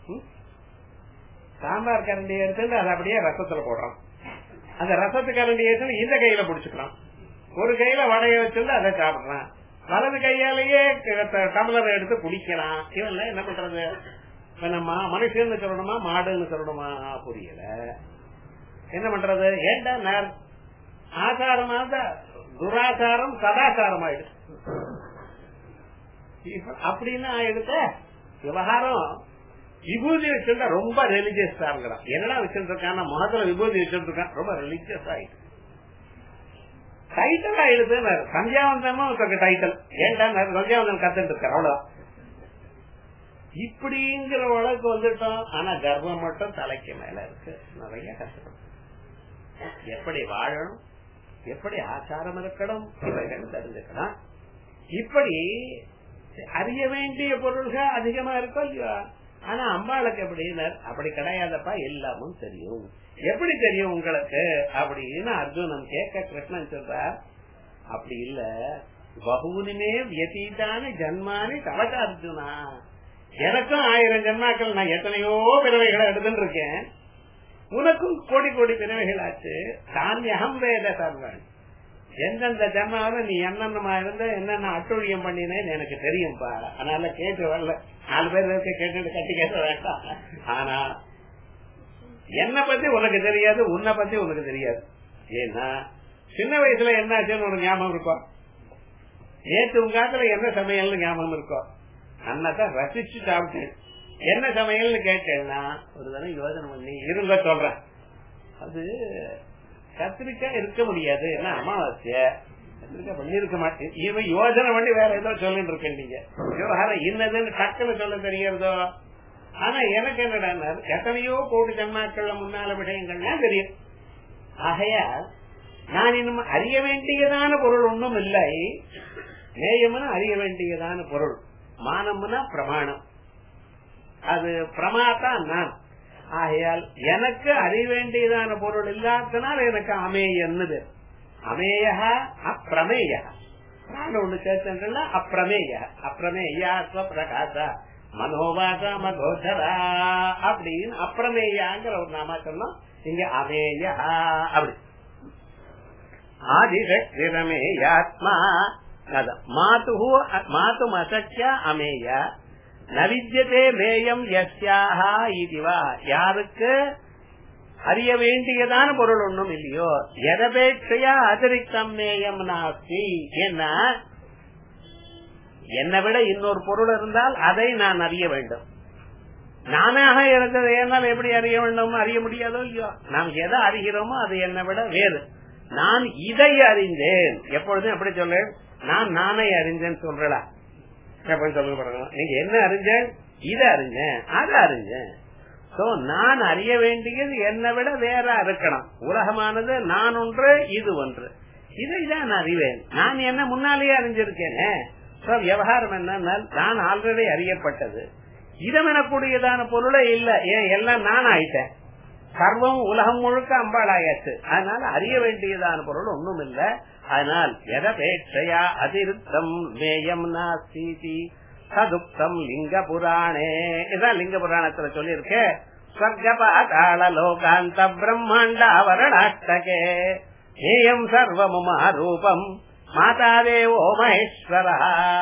A: சாம்பார் கரண்டி எடுத்து அதை அப்படியே ரசத்துல போடுறோம் அந்த ரசத்து கரண்டி எடுத்து இந்த கையில புடிச்சுக்கலாம் ஒரு கையில வடைய வச்சிருந்து அதை சாப்பிடுறான் வலது கையாலேயே டம்ளர் எடுத்து குடிக்கலாம் இவன்ல என்ன பண்றது இப்ப நம்ம மனுஷன்னு சொல்லணுமா மாடுன்னு சொல்லணுமா புரியல என்ன பண்றது ஏண்டா நேர் ஆச்சாரமாக துராச்சாரம் சதாச்சாரம் ஆயிடுச்சு அப்படின்னு ஆயிடுத்த விவகாரம் விபூதி வச்சிருந்தா ரொம்ப ரிலிஜியஸ் இருக்கிறான் என்னடா வச்சிருக்கான் முகத்துல விபூதி வச்சிருக்கான் ரொம்ப ரிலிஜியஸ் ஆயிடுச்சு டைட்டில் ஆயிடுது சந்தியாவந்தமும் டைட்டில் ஏன்டா சந்தியாவந்தம் கத்துட்டு இருக்காரு அவ்வளவு இப்படிங்கிற வழக்கு வந்துட்டோம் ஆனா கர்ப்பம் மட்டும் தலைக்கு மேல இருக்கு நிறைய கஷ்டம் எப்படி வாழணும் எப்படி ஆச்சாரம் இருக்கணும் இவைகள் தெரிஞ்சுக்கலாம் இப்படி அறிய வேண்டிய பொருள்கள் அதிகமா இருக்கும் இல்லையா ஆனா அம்பாளுக்கு எப்படி அப்படி கிடையாதப்பா எல்லாமும் தெரியும் எப்படி தெரியும் உங்களுக்கு அப்படின்னு அர்ஜுனன் கேட்க கிருஷ்ணன் சொல்றார் அப்படி இல்ல பகுனிமே வியதீதான ஜன்மானி தவக்க அர்ஜுனா எனக்கும் ஆயிரம் ஜன்மாக்கள் நான் எத்தனையோ பிறவைகளை எடுத்துட்டு இருக்கேன் உனக்கும் கோடி கோடி பிறவைகள் ஆச்சு தான் அகம் வேத சர்வன் எந்தெந்த ஜன்மாவில நீ என்னென்னமா இருந்த என்னென்ன அட்டொழியம் பண்ணினேன்னு எனக்கு தெரியும்பா அதனால கேட்டு வரல நாலு பேர் இருக்க கேட்டு கட்டி கேட்க வேண்டாம் ஆனா என்ன பத்தி உனக்கு தெரியாது உன்னை பத்தி உனக்கு தெரியாது ஏன்னா சின்ன வயசுல என்ன ஆச்சுன்னு உனக்கு ஞாபகம் இருக்கும் நேற்று உங்க காலத்துல என்ன சமையல்னு ஞாபகம் இருக்கும் அண்ணாத்தான் ரசிச்சு சாப்பிட்டேன் என்ன சமையல்னு கேட்டேன்னா ஒரு தடவை யோசனை பண்ணி இருங்க சொல்றேன் அது கத்திரிக்காய் இருக்க முடியாது என்ன அமாவாசை கத்திரிக்காய் பண்ணிருக்க மாட்டேன் இவன் யோசனை பண்ணி வேற ஏதோ சொல்லிட்டு இருக்கேன் நீங்க விவகாரம் இன்னதுன்னு டக்குன்னு சொல்ல தெரியறதோ ஆனா எனக்கு என்னடா எத்தனையோ கோடி ஜன்மாக்கள்ல முன்னால விஷயங்கள்லாம் தெரியும் ஆகையால் நான் இன்னும் அறிய வேண்டியதான பொருள் ஒன்றும் இல்லை நேயம்னு அறிய வேண்டியதான பொருள் மானம்னா பிரமாணம் அது பிரமாதான் நான் ஆகையால் எனக்கு அறிய வேண்டியதான பொருள் இல்லாதனால் எனக்கு அமேயன்னு பேர் அமேய அப்பிரமேய நான் ஒண்ணு சேர்த்தேன் அப்பிரமேய அப்பிரமேயா ஸ்வபிரகாச மனோபாச மகோதரா அப்படின்னு அப்பிரமேயாங்கிற ஒரு நாம சொன்னோம் இங்க அமேய அப்படி ஆதிசக்திரமேயாத்மா மாது மாது அசக்கிய அமேய நவித்தியதே மேயம் யஸ்யாக இதுவா யாருக்கு அறிய வேண்டியதான பொருள் ஒண்ணும் இல்லையோ எதபேட்சையா அதிரிக்தம் மேயம் நாஸ்தி என்ன என்னை விட இன்னொரு பொருள் இருந்தால் அதை நான் அறிய வேண்டும் நானாக இருந்தது என்னால் எப்படி அறிய வேண்டும் அறிய முடியாதோ இல்லையோ நாம் எதை அறிகிறோமோ அது என்னை விட வேறு நான் இதை அறிந்தேன் எப்பொழுதும் எப்படி சொல்ல நான் நானே அறிஞ்சேன் சொல்றா எப்படி சொல்லுங்க பாருங்க நீங்க என்ன அறிஞ்சேன் இதை அறிஞ்சேன் அதை அறிஞ்சேன் சோ நான் அறிய வேண்டியது என்னை விட வேற இருக்கணும் உலகமானது நான் ஒன்று இது ஒன்று இதை தான் அறிவேன் நான் என்ன முன்னாலேயே அறிஞ்சிருக்கேனே சோ விவகாரம் என்ன நான் ஆல்ரெடி அறியப்பட்டது இதம் எனக்கூடியதான பொருளே இல்ல ஏன் எல்லாம் நான் ஆயிட்டேன் சர்வம் உலகம் முழுக்க அம்பாள் ஆயாச்சு அதனால அறிய வேண்டியதான பொருள் ஒண்ணும் இல்ல அதனால் எதபேட்சையா அதிருத்தம் மேயம் நாஸ்தி சதுப்தம் லிங்க புராணே இதான் லிங்க புராணத்துல சொல்லியிருக்க ஸ்வர்கபாதாள லோகாந்த பிரம்மாண்டாவரணாட்டகே ஏயம் சர்வமுமாரூபம் மாதாதேவோ மகேஸ்வர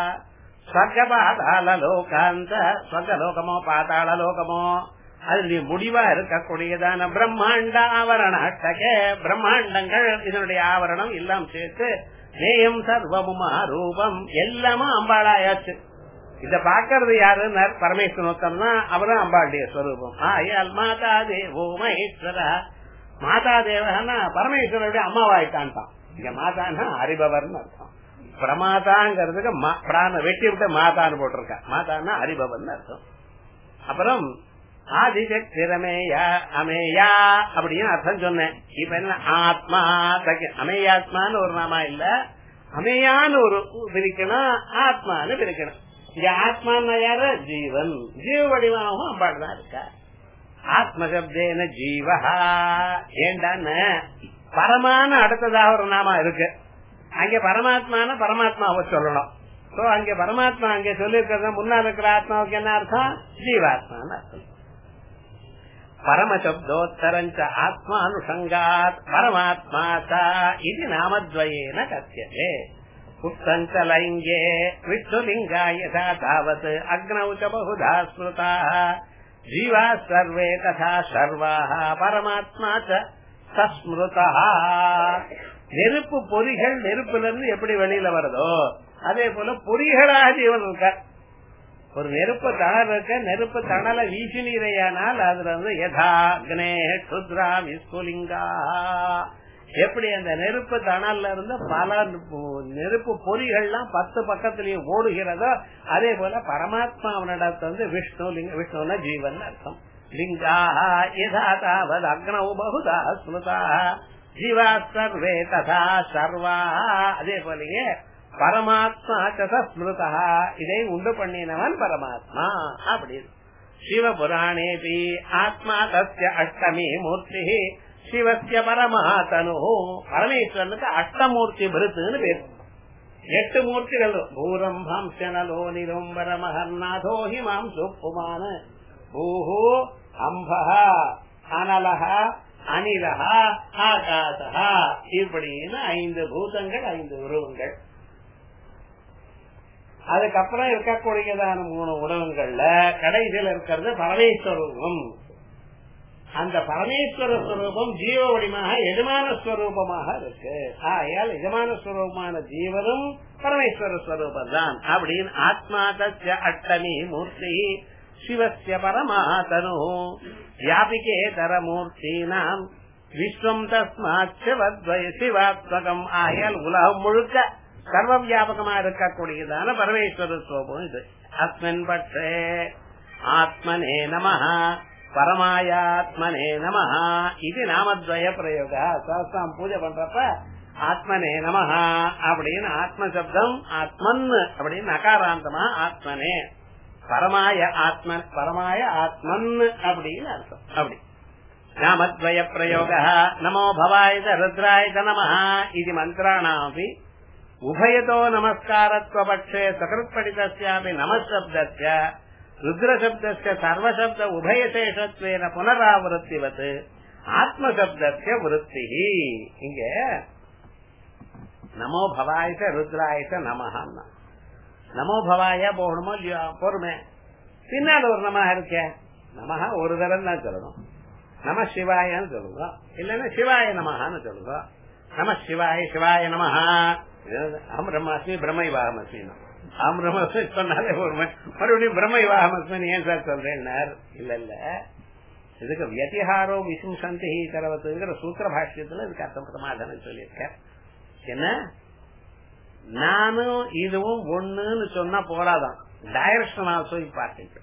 A: ஸ்வர்கபாதாள லோகாந்த ஸ்வர்கலோகமோ பாதாள லோகமோ அது முடிவா இருக்கக்கூடியதான பிரம்மாண்ட ஆவரணாட்டகே பிரம்மாண்டங்கள் இதனுடைய ஆவரணம் எல்லாம் சேர்த்து நேயம் சர்வமுமா ரூபம் எல்லாமும் அம்பாளாயாச்சு இத பாக்குறது யாருன்னு பரமேஸ்வரத்தம் தான் அவரும் அம்பாளுடைய ஸ்வரூபம் ஆயால் மாதா தேவோ மகேஸ்வர மாதா தேவனா பரமேஸ்வரருடைய அம்மாவாயிட்டான்ட்டான் இங்க மாதான்னா அறிபவர்னு அர்த்தம் பிரமாதாங்கிறதுக்கு பிராண வெட்டி விட்டு மாதான்னு போட்டிருக்க மாதான்னா அறிபவர்னு அர்த்தம் அப்புறம் ஆதிசக்திரமேயா அமேயா அப்படின்னு அர்த்தம் சொன்னேன் இப்ப என்ன ஆத்மா அமேயாத்மான்னு ஒரு நாமா இல்ல அமேயான்னு ஒரு பிரிக்கணும் ஆத்மான்னு பிரிக்கணும் இங்க ஆத்மான்னா யாரு ஜீவன் ஜீவ வடிவாகவும் அம்பாள் தான் இருக்கா ஆத்மசப்தேன ஜீவஹா ஏண்டான்னு பரமான அடுத்ததாக ஒரு நாமா இருக்கு அங்க பரமாத்மான பரமாத்மாவை சொல்லணும் சோ அங்க பரமாத்மா அங்க சொல்லி இருக்கிறது முன்னாள் இருக்கிற ஆத்மாவுக்கு என்ன அர்த்தம் ஜீவாத்மான்னு அர்த்தம் பரமசப்தோத்தரஞ்ச ஆத்மானுஷங்காத் பரமாத்மா இது நாமத்வயேன கத்தியதே உத்தஞ்ச லைங்கே விஷ்ணுலிங்கா யதா தாவத் அக்னௌ ச பகுதா ஸ்மிருதா ஜீவா சர்வே ததா சர்வாः பரமாத்மா ச சஸ்மிருதா நெருப்பு பொறிகள் நெருப்புல இருந்து எப்படி வெளியில வருதோ அதே போல பொறிகளாக ஜீவன் இருக்க ஒரு நெருப்பு தணல் இருக்க நெருப்பு தணல வீசினீரையானால் அதுல வந்து யதா அக்னே க்ஷுத்ரா விஸ்குலிங்கா எப்படி அந்த நெருப்பு தணல்ல இருந்து பல நெருப்பு பொறிகள்லாம் பத்து பக்கத்திலையும் ஓடுகிறதோ அதே போல பரமாத்மாவனிடத்து வந்து விஷ்ணு லிங்க விஷ்ணுன ஜீவன் அர்த்தம் லிங்கா யதா தாவது அக்னௌ பகுதா ஸ்மிருதா ஜீவா சர்வே ததா சர்வா அதே போலயே பரமாத்மா சதஸ்மிருதா இதை உண்டு பண்ணினவன் பரமாத்மா அப்படி சிவபுராணேபி ஆத்மா தஸ்ய அஷ்டமி மூர்த்தி சிவசிய பரமாத்தனு பரமேஸ்வரனுக்கு அஷ்டமூர்த்தி பிருத்துன்னு பேர் எட்டு மூர்த்திகள் பூரம் ஹம்சனலோ நிரும்பரமஹர்நாதோ ஹிமாம் சுப்புமான பூஹு அம்பஹ அனலஹ அனிலஹா ஆகாசஹா இப்படின்னு ஐந்து பூதங்கள் ஐந்து உருவங்கள் அதுக்கப்புறம் இருக்கக்கூடியதான மூணு உணவுகள்ல கடைசியில் இருக்கிறது பரமேஸ்வரூபம் அந்த பரமேஸ்வர ஸ்வரூபம் ஜீவ வடிமாக எஜமான ஸ்வரூபமாக இருக்கு ஆகையால் எஜமான ஸ்வரூபமான ஜீவனும் பரமேஸ்வர ஸ்வரூபம் தான் அப்படின்னு ஆத்மா தஸ்ய அட்டமி மூர்த்தி சிவசிய பரமாதனு வியாபிகே தரமூர்த்தி நாம் விஸ்வம் தஸ்மாத் சிவத்வய சிவாத்மகம் ஆகையால் உலகம் முழுக்க சர்வ வியாபகமா இருக்கக்கூடியதான பரமேஸ்வர ஸ்வரூபம் இது அஸ்மின் பற்றே ஆத்மனே நமஹ பரமாயாத்மனே நமஹ இது நாமத்வய பிரயோக சாஸ்திரம் பூஜை பண்றப்ப ஆத்மனே நமஹ அப்படின்னு ஆத்ம சப்தம் ஆத்மன் அப்படின்னு அகாராந்தமா ஆத்மனே பரமாய ஆத்மன் பரமாய ஆத்மன் அப்படின்னு அர்த்தம் அப்படி நாமத்வய பிரயோக நமோ பவாய ருத்ராய நம இது மந்திராணாமி உபயதோ நமஸ்காரத்வபக்ஷே சகృత్పఠితస్యాపి நமசப்தஸ்ய ருத்ரசப்தஸ்ய சர்வசப்த உபயசேஷத்வேன புனராவருத்திவத் ஆத்மசப்தஸ்ய விருத்தி இங்க நமோ பவாயிச ருத்ராயிச நமஹன்னா நமோ பவாய போகணுமோ இல்லையோ பொறுமை பின்னால் ஒரு நம இருக்க நமஹா ஒரு தரம் தான் சொல்லணும் நம சிவாயன்னு சொல்லுங்க இல்லன்னா சிவாய நமஹான்னு சொல்லுங்க நம சிவாய சிவாய நமஹா அம் பிரம்மாஸ்மி பிரம்மைவாகமஸ்மி அம் பிரம்மஸ்மி சொன்னாலே ஒரு மறுபடியும் பிரம்மைவாகமஸ்மி ஏன் சார் சொல்றேன் இல்ல இல்ல இதுக்கு வியதிஹாரோ விசும்சந்தி தரவத்துங்கிற சூத்திர பாஷ்யத்துல இதுக்கு அர்த்தம் சமாதானம் சொல்லியிருக்கேன் என்ன நானும் இதுவும் ஒண்ணுன்னு சொன்னா போராதான் டைரக்ஷன் ஆல்சோ இம்பார்ட்டன்ட்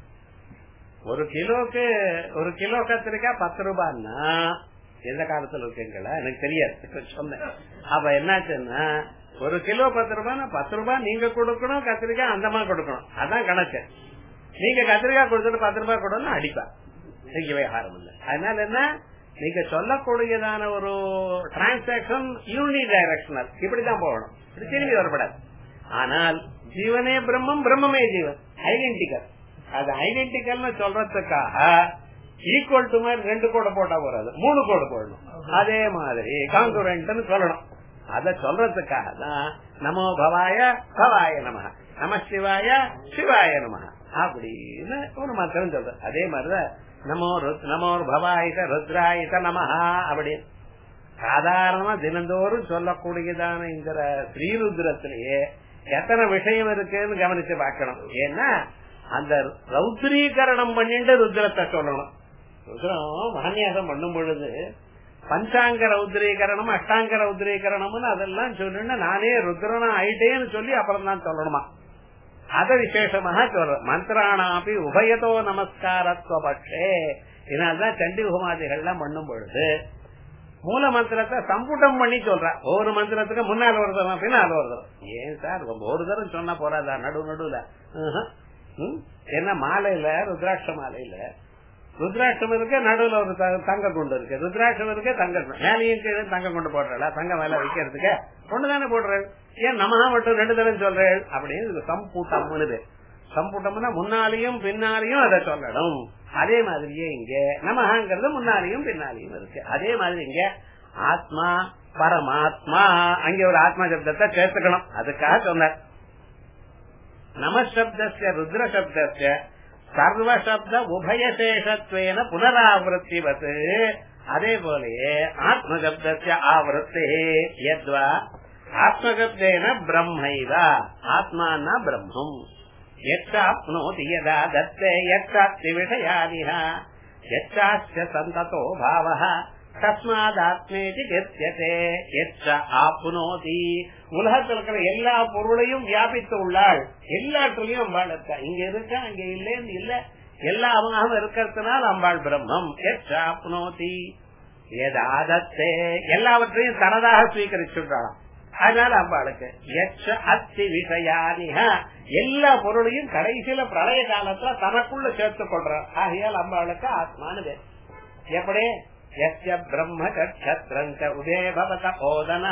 A: ஒரு கிலோக்கு ஒரு கிலோ கத்திரிக்காய் பத்து ரூபாய்னா எந்த காலத்துல இருக்கீங்களா எனக்கு தெரியாது சொன்னேன் அப்ப என்னாச்சுன்னா ஒரு கிலோ பத்து ரூபாய்னா பத்து ரூபாய் நீங்க கொடுக்கணும் கத்திரிக்காய் அந்தமா கொடுக்கணும் அதான் கணக்கு நீங்க கத்திரிக்காய் கொடுத்துட்டு பத்து ரூபாய் கொடுக்கணும் அடிப்பா நீங்க விவகாரம் இல்லை அதனால என்ன நீங்க சொல்லக்கூடியதான ஒரு டிரான்சாக்சன் யூனி டைரக்ஷனல் இப்படிதான் போகணும் இப்படி திரும்பி வரப்படாது ஆனால் ஜீவனே பிரம்மம் பிரம்மமே ஜீவன் ஐடென்டிக்கல் அது ஐடென்டிக்கல்னு சொல்றதுக்காக ஈக்குவல் டு மாதிரி ரெண்டு கோடு போட்டா போறாது மூணு கோடு போடணும் அதே மாதிரி காங்குரண்ட்னு சொல்லணும் அத சொல்றதுக்காக தான் நமோ பவாய பவாய நம நம சிவாய சிவாய நம அப்படின்னு ஒரு மந்திரம் சொல்ற அதே மாதிரிதான் நமோ நமோ பவாயித ருத்ராயித நமஹா அப்படின்னு சாதாரணமா தினந்தோறும் சொல்லக்கூடியதான இந்த ஸ்ரீருத்ரத்திலேயே எத்தனை விஷயம் இருக்குன்னு கவனிச்சு பார்க்கணும் ஏன்னா அந்த ரௌத்ரீகரணம் பண்ணிட்டு ருத்ரத்தை சொல்லணும் ருத்ரம் மகன்யாசம் பண்ணும் பொழுது பஞ்சாங்க ரௌத்ரீகரணம் அஷ்டாங்க ரௌத்ரீகரணம்னு அதெல்லாம் சொல்லணும்னா நானே ருத்ரனா ஆயிட்டேன்னு சொல்லி அப்புறம் தான் சொல்லணுமா அத விசேஷமாக சொல்ற மந்திரானாபி உபயதோ நமஸ்காரத்துவ பட்சே இதனால்தான் சண்டி உபமாதிகள்லாம் பண்ணும் பொழுது மூல மந்திரத்தை சம்புட்டம் பண்ணி சொல்ற ஒவ்வொரு மந்திரத்துக்கு முன்னால் ஒரு தரம் பின்னால் ஒரு தரம் ஏன் சார் ஒரு தரம் சொன்னா போறாதா நடு நடுவுல என்ன மாலையில ருத்ராட்ச மாலையில ருத்ராட்சம் இருக்கு நடுவுல ஒரு தங்க குண்டு இருக்கு ருத்ராட்சம் இருக்கு தங்க மேலையும் கீழே தங்க கொண்டு போடுறா தங்க மேல வைக்கிறதுக்கு ஒண்ணுதானே போடுறேன் ஏன் நமகா மட்டும் ரெண்டு தரம் சொல்றேன் அப்படின்னு சம்பூட்டம்னு சம்பூட்டம்னா முன்னாலையும் பின்னாலையும் அதை சொல்லணும் அதே மாதிரியே இங்க நமகாங்கிறது முன்னாலையும் பின்னாலையும் இருக்கு அதே மாதிரி இங்க ஆத்மா பரமாத்மா அங்க ஒரு ஆத்மா சப்தத்தை சேர்த்துக்கணும் அதுக்காக சொன்னார் நமசப்தஸ்ய ருத்ர சப்தஸ்ய சர்வசப்த உபயசேஷத்வேன புனராவருத்திவத் அதே போலயே ஆத்மசப்தஸ்ய ஆவருத்தே யத்வா ஆத்மசப்தேன பிரம்மைவா ஆத்மானா பிரம்மம் यच्चाप्नोति यदा दत्ते यच्चास्ति विषयानिह यच्चाश्च सन्ततो भावः தஸ்மாதாத்மேதி கெத்தியதே எச்ச ஆப்னோதி உலகத்தில் இருக்கிற எல்லா பொருளையும் வியாபித்து உள்ளாள் எல்லாத்துலயும் அம்பாள் இருக்கா இங்க இருக்க அங்க இல்லன்னு இல்ல எல்லா அவனாக இருக்கிறதுனால அம்பாள் பிரம்மம் எச்ச ஆப்னோதி எதாதத்தே எல்லாவற்றையும் தனதாக ஸ்வீகரிச்சுட்டாளாம் அதனால அம்பாளுக்கு எச்ச அத்தி விஷயானிக எல்லா பொருளையும் கடைசியில பிரளய காலத்துல தனக்குள்ள சேர்த்துக் கொள்றார் ஆகையால் அம்பாளுக்கு ஆத்மானு பேர் எப்படி எஸ்ய பிரம்ம கத்திரஞ்ச உதே பவத ஓதன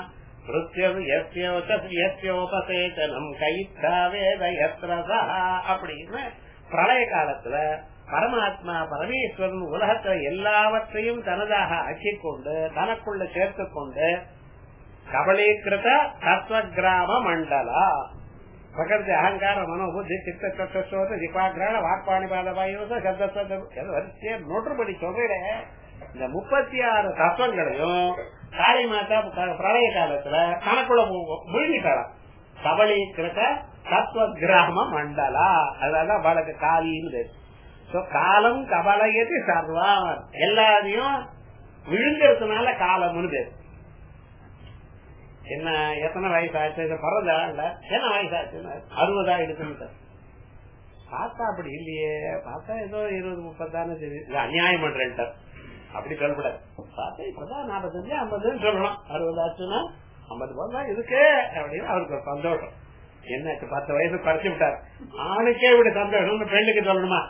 A: யோபசேதனம் கைத்தா வேத எத்திரசா அப்படின்னு பிரளய காலத்துல பரமாத்மா பரமேஸ்வரன் உலகத்துல எல்லாவற்றையும் தனதாக ஆக்கிக் கொண்டு தனக்குள்ள சேர்த்துக் கொண்டு கபலீகிருத தத்துவ கிராம மண்டலா பிரகிருதி அகங்கார மனோபுத்தி சித்த சத்தோத திபாகிரான வாக்பாணி பாதவாயுத சப்த வரிசையா நோட்டுப்படி சொல்றேன் இந்த முப்பத்தி ஆறு தத்துவங்களையும் காளி மாதா பிரளய காலத்துல கணக்குள்ள முழுங்கிட்டாளாம் கபலீகிருத தத்துவ கிராம மண்டலா அதனால வழக்கு காலின்னு காலம் கபலயதி சர்வான் எல்லாரையும் விழுங்கிறதுனால காலம்னு பேரு என்ன எத்தனை வயசாச்சு இது பறந்தா இல்ல என்ன வயசாச்சு அறுபதா எடுத்துன்னு பார்த்தா அப்படி இல்லையே பார்த்தா ஏதோ இருபது முப்பத்தானு தெரியுது அநியாயம் பண்றேன் அப்படி சொல்லக்கூடாது பார்த்தா இப்பதான் நாற்பத்தஞ்சு ஐம்பதுன்னு சொல்லணும் அறுபது ஆச்சுன்னா ஐம்பது போதா இருக்கு அப்படின்னு அவருக்கு ஒரு சந்தோஷம் என்னாச்சு பத்து வயசு குறைச்சு விட்டார் ஆணுக்கே இப்படி சந்தோஷம் பெண்ணுக்கு சொல்லணுமா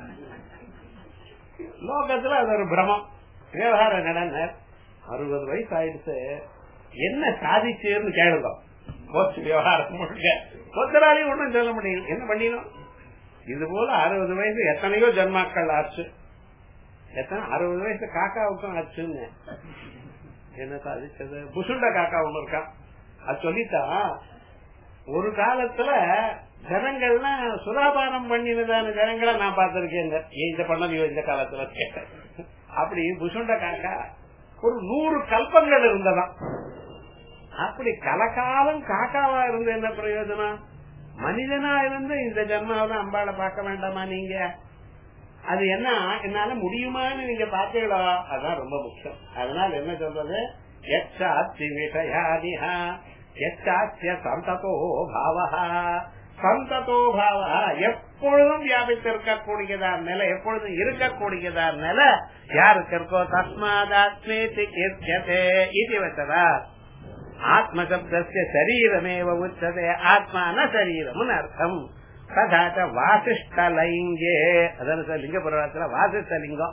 A: லோகத்துல அது ஒரு பிரமம் விவகாரம் நடந்த அறுபது வயசு ஆயிடுச்சு என்ன சாதிச்சுன்னு கேளுங்க போச்சு விவகாரம் முழுக்க ஒத்தராலையும் ஒண்ணும் சொல்ல முடியும் என்ன பண்ணினோம் இது போல அறுபது வயசு எத்தனையோ ஜன்மாக்கள் ஆச்சு எத்தனை அறுபது வயசு காக்காவுக்கும் ஆச்சுன்னு என்ன சாதிச்சது புசுண்ட காக்கா ஒண்ணு இருக்கா அது சொல்லிட்டா ஒரு காலத்துல ஜனங்கள்லாம் சுதாபானம் பண்ணினதான ஜனங்களை நான் பார்த்திருக்கேன் இந்த பண்ணது இந்த காலத்துல அப்படி புசுண்ட காக்கா ஒரு நூறு கல்பங்கள் இருந்ததாம் அப்படி கலகாலம் காக்காவா இருந்து என்ன பிரயோஜனம் மனிதனா இருந்து இந்த ஜென்மாவில அம்பாளை பார்க்க வேண்டாமா நீங்க அது என்ன என்னால முடியுமான்னு நீங்க பாத்தீங்களா அதான் ரொம்ப முக்கியம் அதனால என்ன சொல்றது எச்சாத்தி விஷயாதிஹா எச்சாத்திய சந்ததோ பாவஹா சந்ததோ பாவா எப்பொழுதும் வியாபித்திருக்கக்கூடியதார் நிலை எப்பொழுதும் இருக்கக்கூடியதார் நிலை யாருக்கு இருக்கோ தஸ்மாதாத்மேதி கீர்த்தியதே இது வச்சதா ஆத்மசப்தஸ்ய சரீரமேவ உச்சதே ஆத்மான சரீரம் அர்த்தம் ததாச்ச வாசிஷ்டலிங்கே அதாவது லிங்க புராணத்துல வாசிஷ்ட லிங்கம்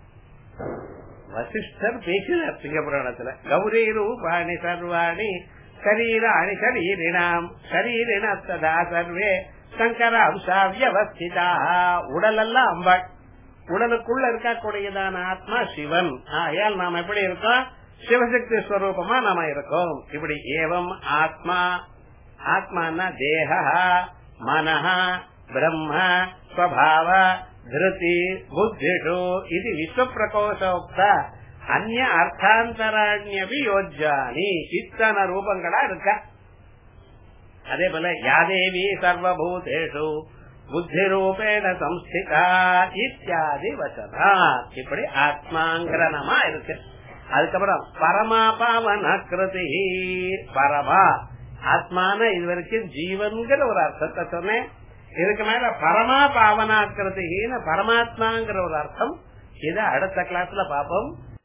A: வசிஷ்டர் பேசினார் லிங்க புராணத்துல கௌரி ரூபாணி சர்வாணி சரீராணி சரீரினாம் சரீரின ததா சர்வே சங்கர அம்சா வியவஸ்திதா உடல் எல்லாம் அம்பாள் உடலுக்குள்ள இருக்கக்கூடியதான ஆத்மா சிவன் ஆகையால் நாம் எப்படி இருக்கோம் சிவசக்தி ஸ்வரூபமா நாம இருக்கோம் இப்படி ஏவம் ஆத்மா ஆத்மானா தேக மனஹ பிரம்ம ஸ்வபாவ திருதி புத்திஷு இது விஸ்வப்பிரகோஷோக்த அந்நிய அர்த்தாந்தராண்யபி யோஜானி இத்தனை ரூபங்களா இருக்க அதே போல யாதேவி சர்வபூதேஷு புத்தி ரூபேண சம்ஸ்திதா இத்தியாதி வச்சனா இப்படி ஆத்மாங்கிரணமா இருக்கு அதுக்கப்புறம் பரமா பாவன கிருதி பரமா ஆத்மான இது வரைக்கும் ஜீவன்கிற ஒரு அர்த்தத்தை சொன்னேன் இதுக்கு மேல பரமா பாவனாக்கிருதின்னு பரமாத்மாங்கிற ஒரு அர்த்தம் இத அடுத்த கிளாஸ்ல பாப்போம்